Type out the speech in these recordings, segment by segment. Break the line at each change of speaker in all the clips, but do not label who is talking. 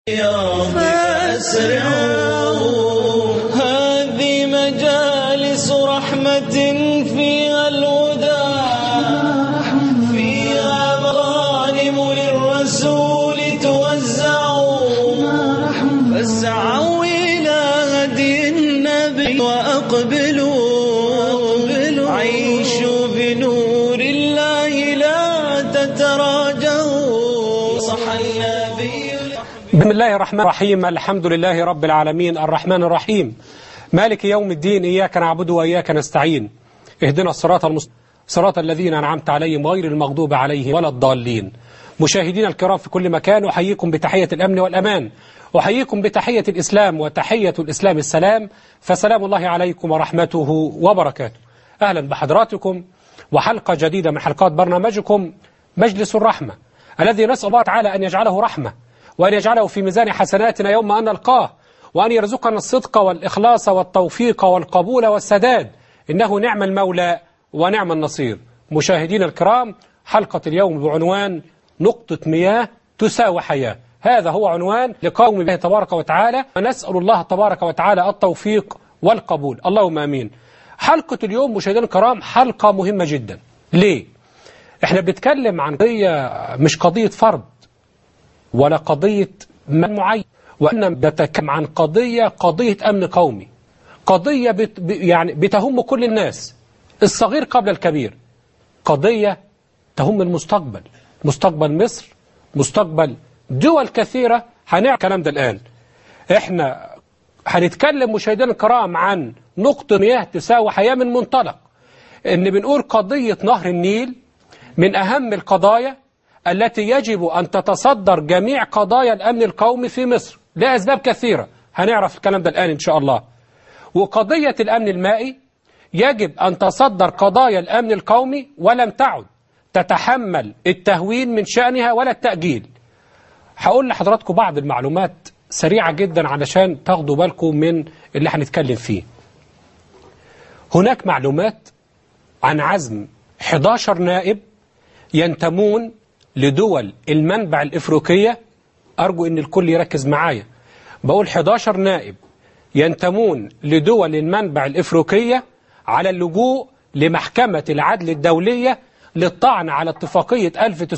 فأسرعوا هذه مجالس رحمة فيها الهدى فيها مغانم للرسول توزعوا فاسعوا إلى هدي النبي وأقبلوا عيشوا بنور الله لا تتراجعوا صح النبي
بسم الله الرحمن الرحيم الحمد لله رب العالمين الرحمن الرحيم مالك يوم الدين إياك نعبد وإياك نستعين اهدنا الصراط المستقيم صراط الذين أنعمت عليهم غير المغضوب عليهم ولا الضالين مشاهدينا الكرام في كل مكان أحييكم بتحية الأمن والأمان أحييكم بتحية الإسلام وتحية الإسلام السلام فسلام الله عليكم ورحمته وبركاته أهلا بحضراتكم وحلقة جديدة من حلقات برنامجكم مجلس الرحمة الذي نسأل الله تعالى أن يجعله رحمة وأن يجعله في ميزان حسناتنا يوم أن نلقاه وأن يرزقنا الصدق والإخلاص والتوفيق والقبول والسداد إنه نعم المولى ونعم النصير مشاهدينا الكرام حلقة اليوم بعنوان نقطة مياه تساوي حياة هذا هو عنوان لقوم الله تبارك وتعالى ونسأل الله تبارك وتعالى التوفيق والقبول اللهم أمين حلقة اليوم مشاهدينا الكرام حلقة مهمة جدا ليه؟ احنا بنتكلم عن قضية مش قضية فرد ولا قضية من معين وإنما بتكلم عن قضية قضية أمن قومي قضية بت يعني بتهم كل الناس الصغير قبل الكبير قضية تهم المستقبل مستقبل مصر مستقبل دول كثيرة هنعمل الكلام ده الآن احنا هنتكلم مشاهدينا الكرام عن نقطة مياه تساوي حياة من منطلق ان بنقول قضية نهر النيل من أهم القضايا التي يجب أن تتصدر جميع قضايا الأمن القومي في مصر لأسباب كثيرة هنعرف الكلام ده الآن إن شاء الله وقضية الأمن المائي يجب أن تصدر قضايا الأمن القومي ولم تعد تتحمل التهوين من شأنها ولا التأجيل هقول لحضراتكم بعض المعلومات سريعة جدا علشان تاخدوا بالكم من اللي هنتكلم فيه هناك معلومات عن عزم 11 نائب ينتمون لدول المنبع الإفريقية أرجو أن الكل يركز معايا بقول 11 نائب ينتمون لدول المنبع الإفريقية على اللجوء لمحكمة العدل الدولية للطعن على اتفاقية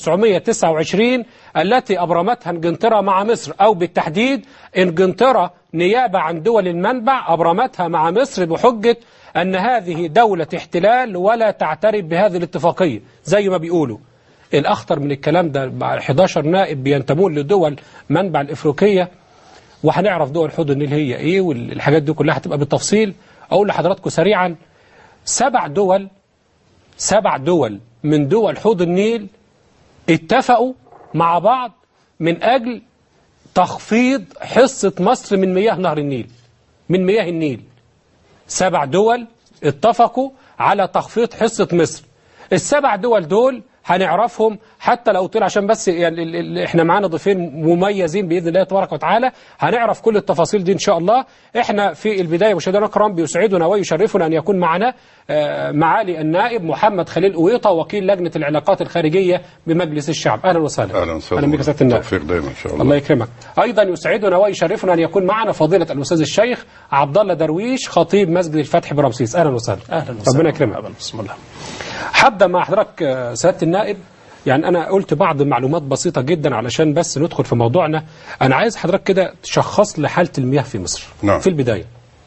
1929 التي أبرمتها انجلترا مع مصر أو بالتحديد انجلترا نيابة عن دول المنبع أبرمتها مع مصر بحجة أن هذه دولة احتلال ولا تعترف بهذه الاتفاقية زي ما بيقولوا الأخطر من الكلام ده 11 نائب بينتمون لدول منبع الإفريقية وهنعرف دول حوض النيل هي إيه والحاجات دي كلها هتبقى بالتفصيل أقول لحضراتكم سريعا سبع دول سبع دول من دول حوض النيل اتفقوا مع بعض من أجل تخفيض حصة مصر من مياه نهر النيل من مياه النيل سبع دول اتفقوا على تخفيض حصة مصر السبع دول دول هنعرفهم حتى لو طلع عشان بس يعني احنا معانا ضيفين مميزين باذن الله تبارك وتعالى هنعرف كل التفاصيل دي ان شاء الله احنا في البدايه مشاهدينا الكرام بيسعدنا ويشرفنا ان يكون معنا معالي النائب محمد خليل قويطه وكيل لجنه العلاقات الخارجيه بمجلس الشعب اهلا وسهلا
اهلا وسهلا
اهلا بك سياده النائب
توفيق دايما ان شاء الله
الله يكرمك ايضا يسعدنا ويشرفنا ان يكون معنا فضيله الاستاذ الشيخ عبد الله درويش خطيب مسجد الفتح برمسيس اهلا وسهلا
اهلا وسهلا
ربنا يكرمك
بسم الله
حابة مع حضرتك سيادة النائب يعني أنا قلت بعض المعلومات بسيطة جدا علشان بس ندخل في موضوعنا أنا عايز حضرتك كده تشخص لي حالة المياه في مصر
نعم.
في البداية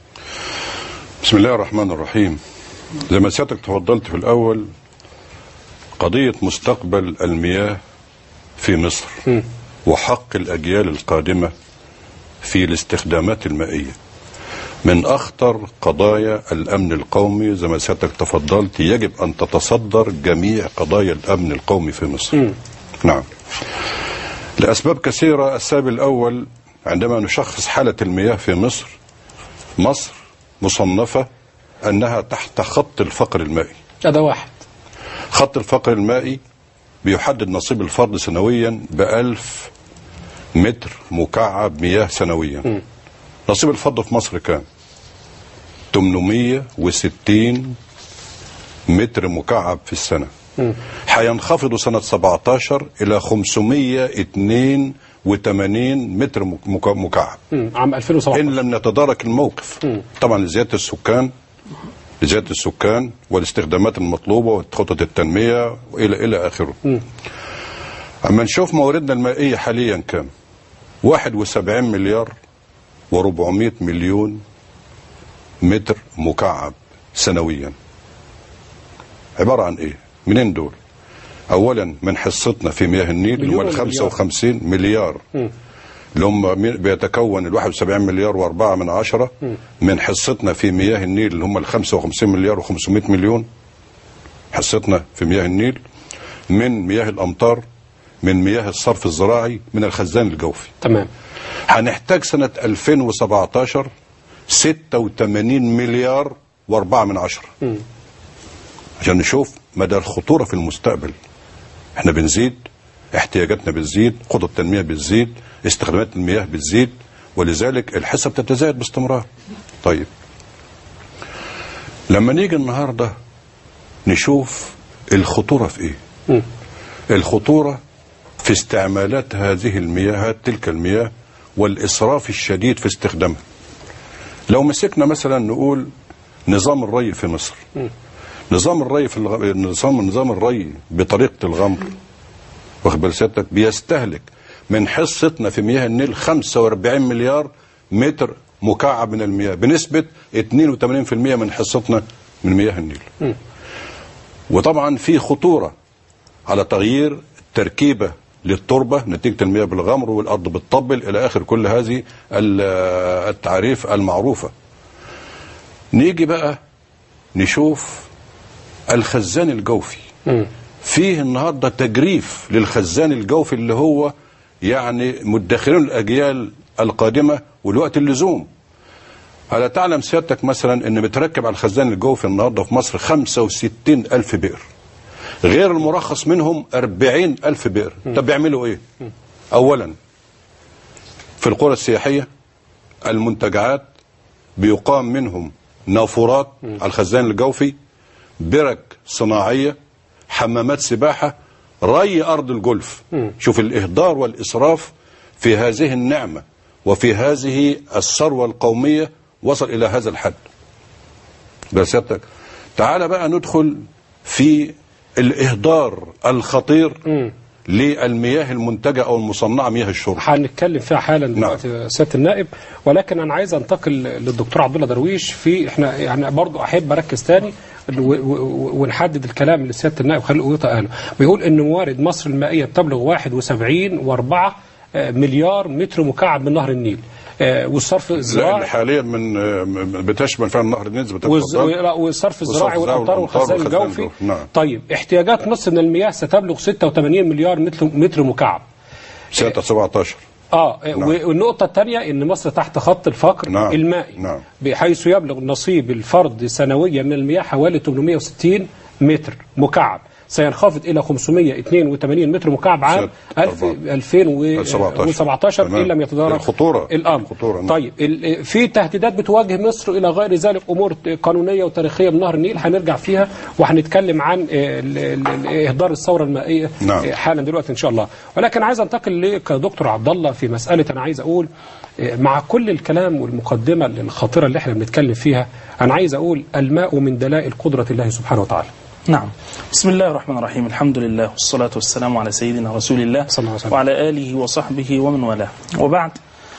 بسم الله الرحمن الرحيم زي ما سيادتك تفضلت في الأول قضية مستقبل المياه في مصر وحق الأجيال القادمة في الاستخدامات المائية من أخطر قضايا الأمن القومي زي ما سيادتك تفضلت يجب أن تتصدر جميع قضايا الأمن القومي في مصر نعم لأسباب كثيرة السبب الأول عندما نشخص حالة المياه في مصر مصر مصنفة أنها تحت خط الفقر المائي
هذا واحد
خط الفقر المائي بيحدد نصيب الفرد سنويا بألف متر مكعب مياه سنويا نصيب الفرد في مصر كام 860 متر مكعب في السنة هينخفض سنة 17 إلى 502 متر مك- مكعب
مم. عام 2017
ان لم نتدارك الموقف طبعا لزياده السكان لزياده السكان والاستخدامات المطلوبه وخطط التنميه والى الى اخره. اما نشوف مواردنا المائيه حاليا كام؟ 71 مليار و400 مليون متر مكعب سنويا. عباره عن ايه؟ منين دول؟ اولا من حصتنا في مياه النيل اللي
مليون
هم ال
ولا مليار؟
55 مليار اللي هم مين- بيتكون ال 71 مليار و4 من عشرة من حصتنا في مياه النيل اللي هم ال 55 مليار و500 مليون حصتنا في مياه النيل من مياه الامطار من مياه الصرف الزراعي من الخزان الجوفي
تمام
هنحتاج سنة 2017 86 مليار و4 من عشرة عشان نشوف مدى الخطورة في المستقبل احنا بنزيد احتياجاتنا بتزيد خطط التنمية بتزيد استخدامات المياه بتزيد ولذلك الحصة بتتزايد باستمرار طيب لما نيجي النهاردة نشوف الخطورة في ايه الخطورة في استعمالات هذه المياه تلك المياه والإسراف الشديد في استخدامها لو مسكنا مثلا نقول نظام الري في مصر نظام الري في الغ... نظام نظام الري بطريقة الغمر واخد بال سيادتك بيستهلك من حصتنا في مياه النيل 45 مليار متر مكعب من المياه بنسبة 82% من حصتنا من مياه النيل وطبعا في خطورة على تغيير التركيبة للتربة نتيجة المياه بالغمر والأرض بتطبل إلى آخر كل هذه ال- التعريف المعروفة نيجي بقى نشوف الخزان الجوفي فيه النهارده تجريف للخزان الجوفي اللي هو يعني مدخرين الاجيال القادمه والوقت اللزوم ألا تعلم سيادتك مثلا ان متركب على الخزان الجوفي النهارده في مصر 65 الف بئر غير المرخص منهم 40 الف بئر طب بيعملوا ايه اولا في القرى السياحيه المنتجعات بيقام منهم نافورات على الخزان الجوفي برك صناعيه حمامات سباحه ري ارض الجولف شوف الاهدار والاسراف في هذه النعمه وفي هذه الثروه القوميه وصل الى هذا الحد بس سيادتك تعال بقى ندخل في الاهدار الخطير للمياه المنتجه او المصنعه مياه الشرب
هنتكلم فيها حالا دلوقتي يا سياده النائب ولكن انا عايز انتقل للدكتور عبد الله درويش في احنا يعني برضو احب اركز تاني و- و- ونحدد الكلام اللي سياده النائب خليل قويطه قاله بيقول ان موارد مصر المائيه بتبلغ 71 و4 مليار متر مكعب من نهر النيل آه، والصرف
لان
الزراعي
حاليا من آه، بتشمل فعلا نهر النيل زي ما
والز-
تفضلت.
لا، والصرف الزراعي
والصرف
والامطار
والأمطار
والخزان
والخزان
الجوفي
الجوفي، نعم.
طيب احتياجات مصر من المياه ستبلغ 86 مليار متر متر مكعب
سنه 17
اه
نعم.
والنقطة الثانية ان مصر تحت خط الفقر
نعم.
المائي
نعم.
بحيث يبلغ نصيب الفرد سنويا من المياه حوالي 860 متر مكعب سينخفض الى 582 متر مكعب عام
سنة
1000
17.
2017 ان
تمام.
لم يتدارك
الخطورة.
الامر
الخطورة، نعم.
طيب ال- في تهديدات بتواجه مصر الى غير ذلك امور قانونيه وتاريخيه من نهر النيل هنرجع فيها وهنتكلم عن آه، ال- ال- ال- اهدار الثوره المائيه
نعم.
آه، حالا دلوقتي ان شاء الله ولكن عايز انتقل لك يا دكتور عبد الله في مساله انا عايز اقول آه، مع كل الكلام والمقدمه الخطيره اللي احنا بنتكلم فيها انا عايز اقول الماء من دلائل قدره الله سبحانه وتعالى
نعم بسم الله الرحمن الرحيم الحمد لله والصلاة والسلام على سيدنا رسول الله
صلى الله عليه وسلم.
وعلى آله وصحبه ومن والاه وبعد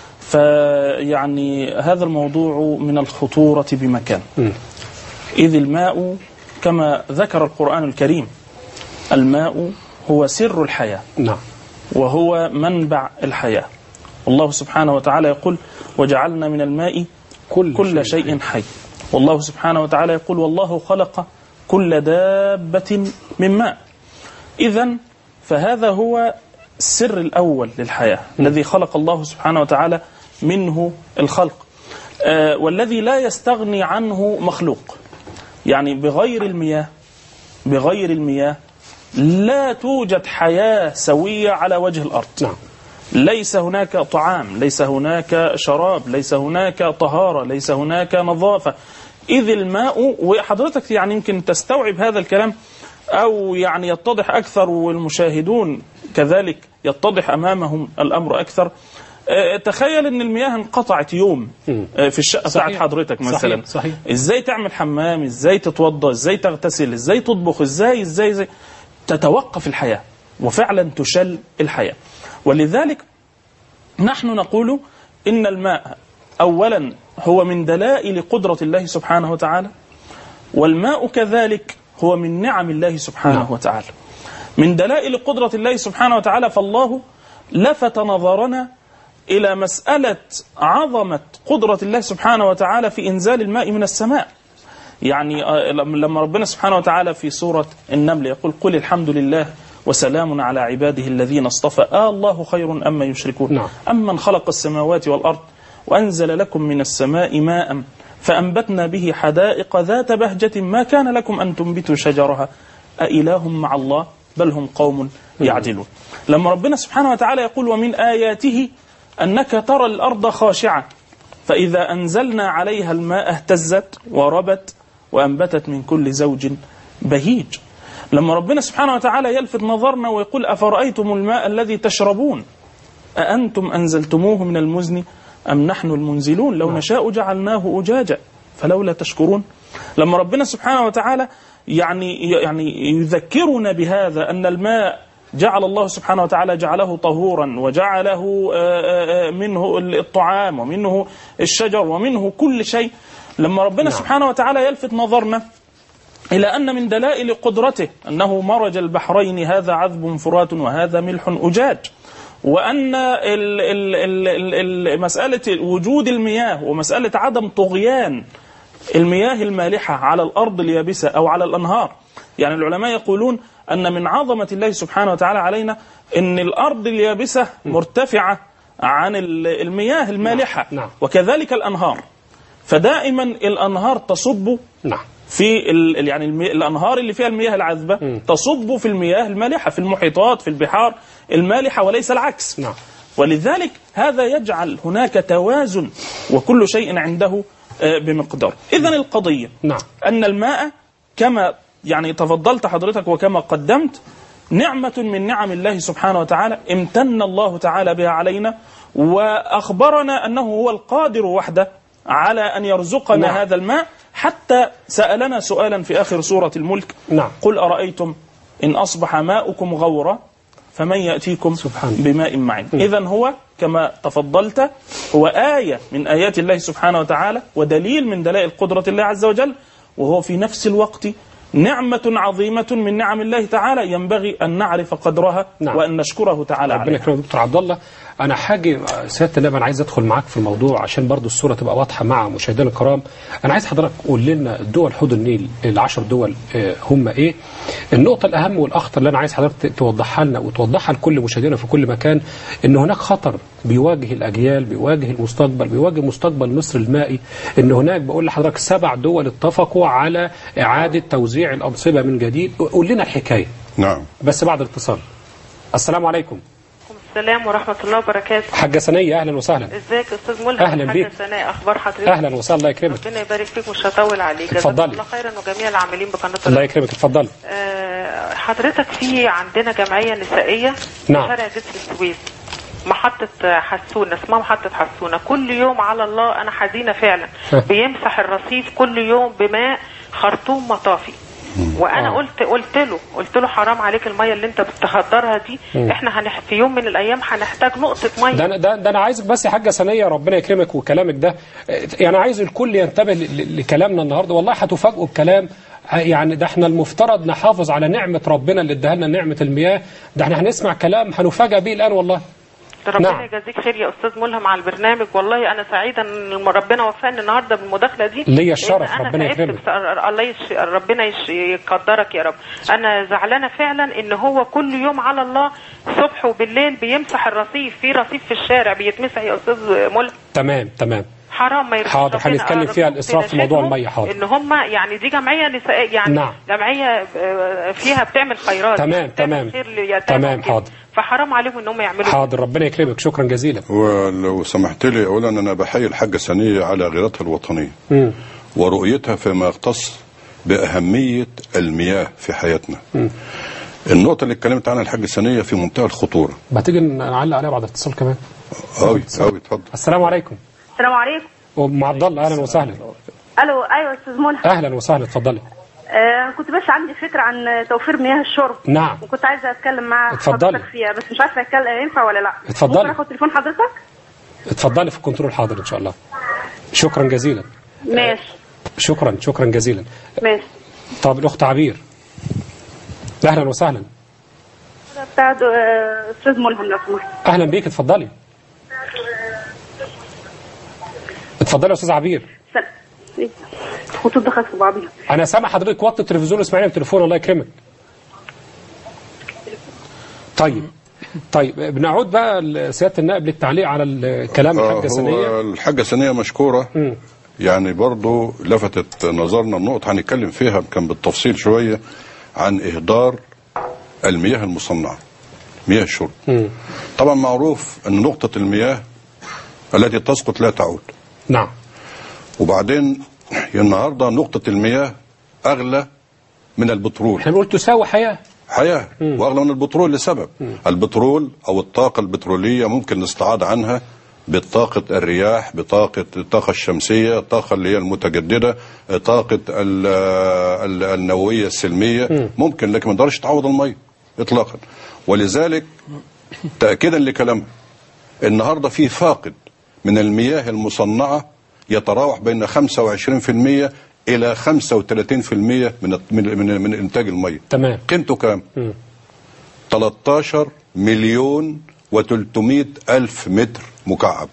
فيعني هذا الموضوع من الخطورة بمكان إذ الماء كما ذكر القرآن الكريم الماء هو سر الحياة
نعم
وهو منبع الحياة الله سبحانه وتعالى يقول وجعلنا من الماء
كل,
كل شيء حي والله سبحانه وتعالى يقول والله خلق كل دابة من ماء إذا فهذا هو السر الأول للحياة الذي خلق الله سبحانه وتعالى منه الخلق آه والذي لا يستغني عنه مخلوق يعني بغير المياه بغير المياه لا توجد حياة سوية على وجه الأرض
نعم
ليس هناك طعام ليس هناك شراب ليس هناك طهارة ليس هناك نظافة إذ الماء وحضرتك يعني يمكن تستوعب هذا الكلام أو يعني يتضح أكثر والمشاهدون كذلك يتضح أمامهم الأمر أكثر آه، تخيل ان المياه انقطعت يوم آه، في الشقه
صحيح.
بتاعت حضرتك مثلا
صحيح، صحيح.
ازاي تعمل حمام ازاي تتوضا ازاي تغتسل ازاي تطبخ ازاي ازاي, ازاي تتوقف الحياه وفعلا تشل الحياه ولذلك نحن نقول ان الماء اولا هو من دلائل قدره الله سبحانه وتعالى والماء كذلك هو من نعم الله سبحانه
نعم.
وتعالى من دلائل قدرة الله سبحانه وتعالى فالله لفت نظرنا إلى مسألة عظمة قدرة الله سبحانه وتعالى في إنزال الماء من السماء يعني آه، لما ربنا سبحانه وتعالى في سورة النمل يقول قل الحمد لله وسلام على عباده الذين اصطفى آه الله خير أما يشركون
نعم.
أمن خلق السماوات والأرض وأنزل لكم من السماء ماء فأنبتنا به حدائق ذات بهجة ما كان لكم أن تنبتوا شجرها أإله مع الله بل هم قوم يعدلون لما ربنا سبحانه وتعالى يقول ومن آياته أنك ترى الأرض خاشعة فإذا أنزلنا عليها الماء اهتزت وربت وأنبتت من كل زوج بهيج لما ربنا سبحانه وتعالى يلفت نظرنا ويقول أفرأيتم الماء الذي تشربون أأنتم أنزلتموه من المزن أم نحن المنزلون لو نشاء جعلناه أجاجا فلولا تشكرون لما ربنا سبحانه وتعالى يعني يعني يذكرنا بهذا أن الماء جعل الله سبحانه وتعالى جعله طهورا وجعله آه، آه، منه الطعام ومنه الشجر ومنه كل شيء لما ربنا سبحانه وتعالى يلفت نظرنا إلى أن من دلائل قدرته أنه مرج البحرين هذا عذب فرات وهذا ملح أجاج وأن ال ال ال ال ال مسألة وجود المياه ومسألة عدم طغيان المياه المالحة على الأرض اليابسة أو على الأنهار يعني العلماء يقولون أن من عظمة الله سبحانه وتعالى علينا أن الأرض اليابسة مرتفعة عن ال- المياه المالحة
نعم.
وكذلك الأنهار فدائما الأنهار تصب
نعم
في ال يعني المي... الانهار اللي فيها المياه العذبه تصب في المياه المالحه في المحيطات في البحار المالحه وليس العكس
نعم.
ولذلك هذا يجعل هناك توازن وكل شيء عنده آه، بمقدار اذا القضيه
نعم.
ان الماء كما يعني تفضلت حضرتك وكما قدمت نعمة من نعم الله سبحانه وتعالى امتن الله تعالى بها علينا وأخبرنا أنه هو القادر وحده على أن يرزقنا
نعم.
نعم. هذا الماء حتى سألنا سؤالا في آخر سورة الملك
نعم.
قل أرأيتم إن أصبح ماؤكم غورا فمن يأتيكم
سبحانه.
بماء معين إذا هو كما تفضلت هو آية من آيات الله سبحانه وتعالى ودليل من دلائل قدرة الله عز وجل وهو في نفس الوقت نعمة عظيمة من نعم الله تعالى ينبغي أن نعرف قدرها
نعم.
وأن نشكره تعالى
ربنا
عليه
يكرمك دكتور عبد الله انا حاجه سياده النائب انا عايز ادخل معاك في الموضوع عشان برضو الصوره تبقى واضحه مع مشاهدينا الكرام انا عايز حضرتك قول لنا الدول حوض النيل العشر دول آه، هم ايه النقطه الاهم والاخطر اللي انا عايز حضرتك توضحها لنا وتوضحها لكل مشاهدينا في كل مكان ان هناك خطر بيواجه الاجيال بيواجه المستقبل بيواجه مستقبل مصر المائي ان هناك بقول لحضرتك سبع دول اتفقوا على اعاده توزيع الانصبه من جديد قول لنا الحكايه
نعم
بس بعد الاتصال السلام عليكم
السلام ورحمة الله وبركاته
حاجة سنية أهلا وسهلا
ازيك يا استاذ ملهم
أهلاً
الحاجة
بيك.
سناء اخبار حضرتك
أهلا وسهلا الله يكرمك
ربنا يبارك فيك مش هطول عليك جزاك
اتفضلي.
الله خيرا وجميع العاملين بقناة
الله
الرحمة.
يكرمك اتفضل
آه، حضرتك في عندنا جمعية نسائية في
نعم.
شارع جسر السويس محطة حسونة اسمها محطة حسونة كل يوم على الله أنا حزينة فعلا
ها.
بيمسح الرصيف كل يوم بماء خرطوم مطافي وانا
آه.
قلت قلت له قلت له حرام عليك الميه اللي انت بتهدرها دي احنا هنح في يوم من الايام هنحتاج نقطه ميه
ده أنا ده, ده أنا عايزك بس يا حاجة سنية ربنا يكرمك وكلامك ده آه، يعني عايز الكل ينتبه ل- ل- لكلامنا النهاردة والله هتفاجئوا بكلام آه، يعني ده احنا المفترض نحافظ على نعمة ربنا اللي اداها لنا نعمة المياه ده احنا هنسمع كلام هنفاجئ بيه الآن والله
ربنا
نعم.
يجازيك خير يا استاذ ملهم على البرنامج والله انا سعيده ان ربنا وفقني النهارده بالمداخله دي
ليا الشرف،
لأن أنا
ربنا
تعبت
يكرمك.
بس- الله يش... ربنا يش... يقدرك يا رب انا زعلانه فعلا ان هو كل يوم على الله صبح وبالليل بيمسح الرصيف في رصيف في الشارع بيتمسح يا استاذ ملهم
تمام تمام
حرام ما يرضيش
حاضر،
ربنا.
هنتكلم
أرجوك
فيها الإسراف في موضوع
تناشدهم
المية، حاضر.
ان هم يعني دي جمعيه نسائيه يعني
نعم.
جمعيه آه، فيها بتعمل خيرات
تمام،
بتعمل
تمام.
خير لليتامى
تمام،
وكده.
حاضر.
فحرام عليهم ان هم يعملوا
حاضر ربنا يكرمك شكرا جزيلا
ولو سمحت لي اولا انا بحيي الحاجه سنيه على غيرتها الوطنيه
مم.
ورؤيتها فيما يختص باهميه المياه في حياتنا النقطة اللي اتكلمت عنها الحاج سنية في منتهى الخطورة
ما تيجي نعلق عليها بعد اتصال كمان
قوي قوي اتفضل
السلام عليكم
السلام عليكم
ام عبد الله اهلا وسهلا
الو ايوه استاذ منى
اهلا وسهلا اتفضلي
آه كنت بس عندي فكره عن توفير مياه الشرب
نعم
وكنت عايزه اتكلم مع
اتفضلي.
حضرتك فيها بس مش عارفه اتكلم ينفع ولا لا
اتفضلي.
ممكن اخد تليفون حضرتك
اتفضلي في الكنترول حاضر ان شاء الله شكرا جزيلا
ماشي
شكرا شكرا جزيلا
ماشي
طب الاخت عبير اهلا وسهلا
بتاع دو- آه، استاذ ملهم لو سمحت
اهلا بيك اتفضلي اتفضلي يا استاذ عبير
سل- إيه؟ الخطوط دخلت في بعضيها
انا سامع حضرتك وطي التلفزيون واسمعيني بالتليفون الله يكرمك طيب طيب بنعود بقى لسياده النائب للتعليق على الكلام
آه،
الحاجه سنيه
هو الحاجة سنية مشكورة
مم.
يعني برضو لفتت نظرنا النقطة هنتكلم فيها كان بالتفصيل شوية عن إهدار المياه المصنعة مياه الشرب
مم.
طبعا معروف أن نقطة المياه التي تسقط لا تعود
نعم
وبعدين النهاردة نقطة المياه أغلى من البترول
احنا بنقول تساوي حياه
حياة واغلى من البترول لسبب البترول او الطاقة البترولية ممكن الاستعاضة عنها بطاقة الرياح بطاقة الطاقة الشمسية الطاقة اللي هي المتجددة طاقة ال- ال- النووية السلمية ممكن لكن ما تقدرش تعوض المية اطلاقا ولذلك تأكيدا لكلامها النهاردة في فاقد من المياه المصنعة يتراوح بين 25% إلى 35% من من من, من إنتاج المية
تمام
قيمته كام؟
مم.
13 مليون و300 ألف متر مكعب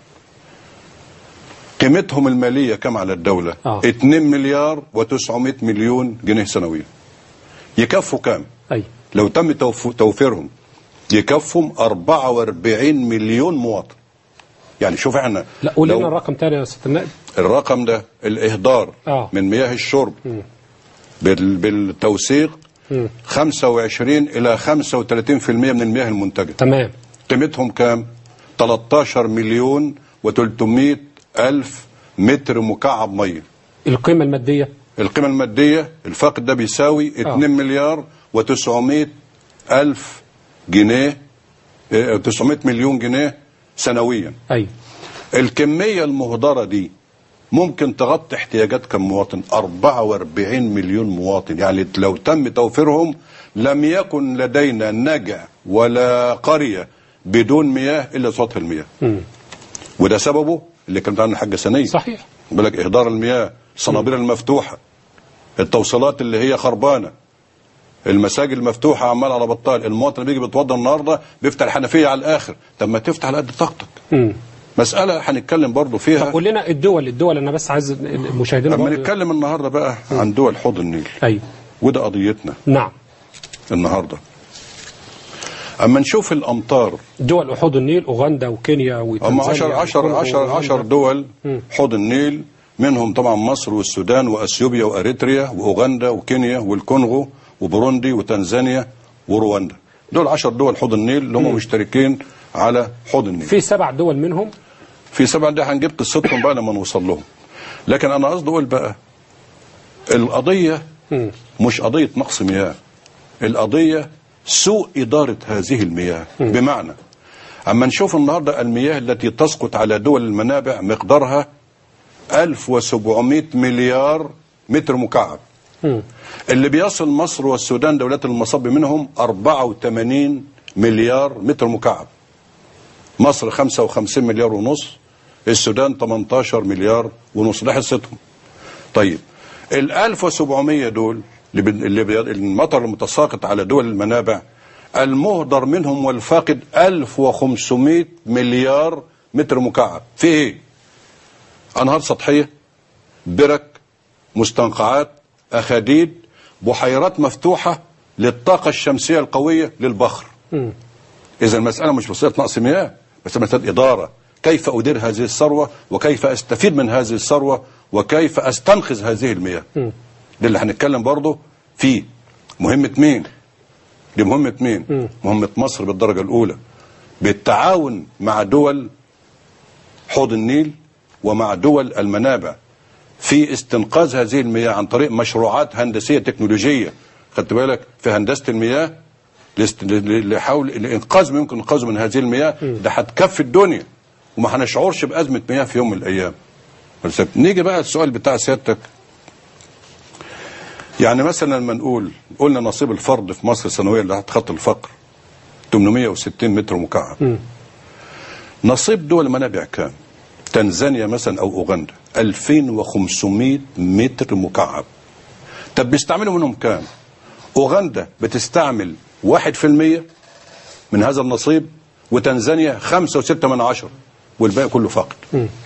قيمتهم المالية كم على الدولة؟
آه.
2 مليار و900 مليون جنيه سنويا يكفوا كام؟
اي
لو تم توف- توفيرهم يكفهم 44 مليون مواطن يعني شوف احنا
لا قول
لو
لنا الرقم تاني يا سياده النائب
الرقم ده الاهدار
آه.
من مياه الشرب بال- بالتوثيق
مم.
25 الى 35% من المياه المنتجه
تمام
قيمتهم كام 13 مليون و300 الف متر مكعب ميه
القيمه الماديه
القيمه الماديه الفاقد ده بيساوي 2 مليار و900 الف جنيه آه، 900 مليون جنيه سنويا
اي
الكمية المهدرة دي ممكن تغطي احتياجات كم مواطن 44 مليون مواطن يعني لو تم توفيرهم لم يكن لدينا نجع ولا قرية بدون مياه إلا سطح المياه
مم.
وده سببه اللي كانت عنه الحاجة سنية
صحيح
بالك إهدار المياه الصنابير المفتوحة التوصيلات اللي هي خربانة المساجد المفتوحة عمال على بطال المواطن اللي بيجي بيتوضى النهاردة بيفتح الحنفية على الآخر طب ما تفتح على قد طاقتك
مم.
مسألة هنتكلم برضو فيها
طب قول لنا الدول الدول انا بس عايز المشاهدين
اما
برضه-
نتكلم النهارده بقى عن دول حوض النيل
اي
وده قضيتنا
نعم
النهارده اما نشوف الامطار
دول حوض النيل اوغندا وكينيا
هم
وتنزانيا
10 10
والكونغو
10 10
وأوغندا.
دول حوض النيل منهم طبعا مصر والسودان واثيوبيا واريتريا واوغندا وكينيا والكونغو وبوروندي وتنزانيا ورواندا دول 10 دول حوض النيل اللي هم مشتركين على حوض النيل
في سبع دول منهم
في سبع ده هنجيب قصتهم بقى لما نوصل لهم لكن انا قصدي اقول بقى القضيه
مم.
مش قضيه نقص مياه القضيه سوء اداره هذه المياه بمعنى اما نشوف النهارده المياه التي تسقط على دول المنابع مقدارها 1700 مليار متر مكعب
مم.
اللي بيصل مصر والسودان دولات المصب منهم 84 مليار متر مكعب مصر 55 مليار ونص السودان 18 مليار ونص ده حصتهم طيب ال 1700 دول اللي بي- اللي بي- المطر المتساقط على دول المنابع المهدر منهم والفاقد 1500 مليار متر مكعب في ايه؟ انهار سطحيه برك مستنقعات اخاديد بحيرات مفتوحه للطاقه الشمسيه القويه للبخر
مم.
اذا المساله مش مساله نقص مياه بس مساله اداره كيف ادير هذه الثروه وكيف استفيد من هذه الثروه وكيف استنقذ هذه المياه
مم.
ده اللي هنتكلم برضه فيه مهمه مين دي مهمه مين
مم.
مهمه مصر بالدرجه الاولى بالتعاون مع دول حوض النيل ومع دول المنابع في استنقاذ هذه المياه عن طريق مشروعات هندسيه تكنولوجيه خدت بالك في هندسه المياه لاست- ل- لحول الانقاذ ما يمكن انقاذه من هذه المياه ده هتكفي الدنيا وما هنشعرش بازمه مياه في يوم من الايام فلسفة. نيجي بقى السؤال بتاع سيادتك يعني مثلا لما نقول قلنا نصيب الفرد في مصر سنويا اللي تحت خط الفقر 860 متر مكعب نصيب دول المنابع كام؟ تنزانيا مثلا او اوغندا 2500 متر مكعب طب بيستعملوا منهم كام؟ اوغندا بتستعمل 1% من هذا النصيب وتنزانيا 5.6 من عشرة والباقي كله فقد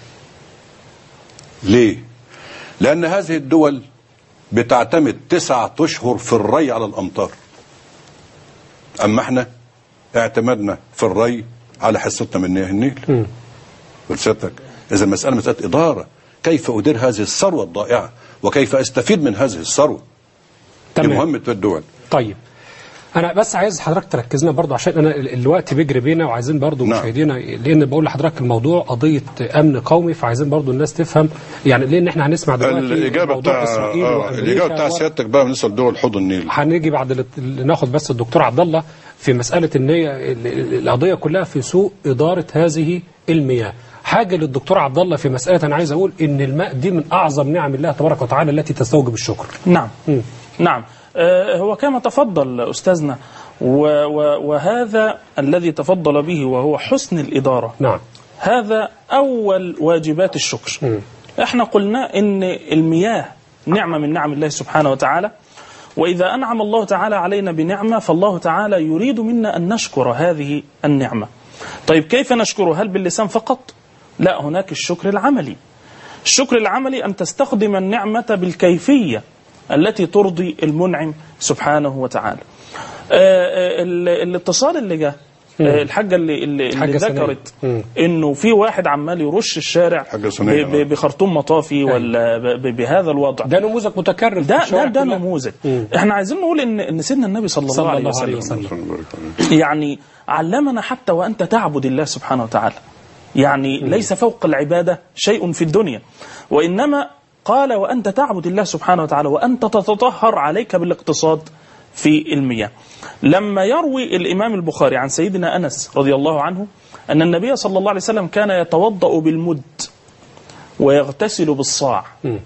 ليه؟ لأن هذه الدول بتعتمد تسعة أشهر في الري على الأمطار أما احنا اعتمدنا في الري على حصتنا من مياه النيل ولساتك إذا المسألة مسألة إدارة كيف أدير هذه الثروة الضائعة وكيف أستفيد من هذه الثروة دي
تمام.
مهمة الدول
طيب انا بس عايز حضرتك تركزنا برضو عشان انا ال- الوقت بيجري بينا وعايزين برضو
نعم.
مشاهدينا لان بقول لحضرتك الموضوع قضيه امن قومي فعايزين برضو الناس تفهم يعني لان احنا هنسمع دلوقتي
الإجابة
موضوع
بتاع
اسرائيل
آه
وأمريكا
الإجابة بتاع
و-
سيادتك بقى بالنسبة لدول حوض النيل
هنيجي بعد ال- ناخد بس الدكتور عبد الله في مساله ان هي ال- ال- القضيه كلها في سوء اداره هذه المياه حاجه للدكتور عبد الله في مساله انا عايز اقول ان الماء دي من اعظم نعم الله تبارك وتعالى التي تستوجب الشكر
نعم نعم آه، هو كما تفضل أستاذنا و- و- وهذا الذي تفضل به وهو حسن الإدارة
نعم
هذا أول واجبات الشكر احنا قلنا إن المياه نعمة من نعم الله سبحانه وتعالى وإذا أنعم الله تعالى علينا بنعمة فالله تعالى يريد منا أن نشكر هذه النعمة طيب كيف نشكره هل باللسان فقط لا هناك الشكر العملي الشكر العملي أن تستخدم النعمة بالكيفية التي ترضي المنعم سبحانه وتعالى آه، آه، ال- الاتصال اللي جه آه، الحاجة اللي, اللي, اللي
حاجة سنية.
ذكرت
مم.
انه في واحد عمال يرش الشارع
حاجة سنية،
ب-
آه.
ب- بخرطوم مطافي ولا ب- ب- بهذا الوضع
ده نموذج متكرر في
ده ده
الشوارع
ده
كلها.
نموذج
مم.
احنا عايزين نقول ان ان سيدنا النبي صلى الله,
صلى
عليه
الله عليه
وسلم
وسلم
يعني علمنا حتى وأنت تعبد الله سبحانه وتعالى يعني ليس فوق العبادة شيء في الدنيا وإنما قال وأنت تعبد الله سبحانه وتعالى وأنت تتطهر عليك بالاقتصاد في المياه لما يروي الإمام البخاري عن سيدنا أنس رضي الله عنه أن النبي صلى الله عليه وسلم كان يتوضأ بالمد ويغتسل بالصاع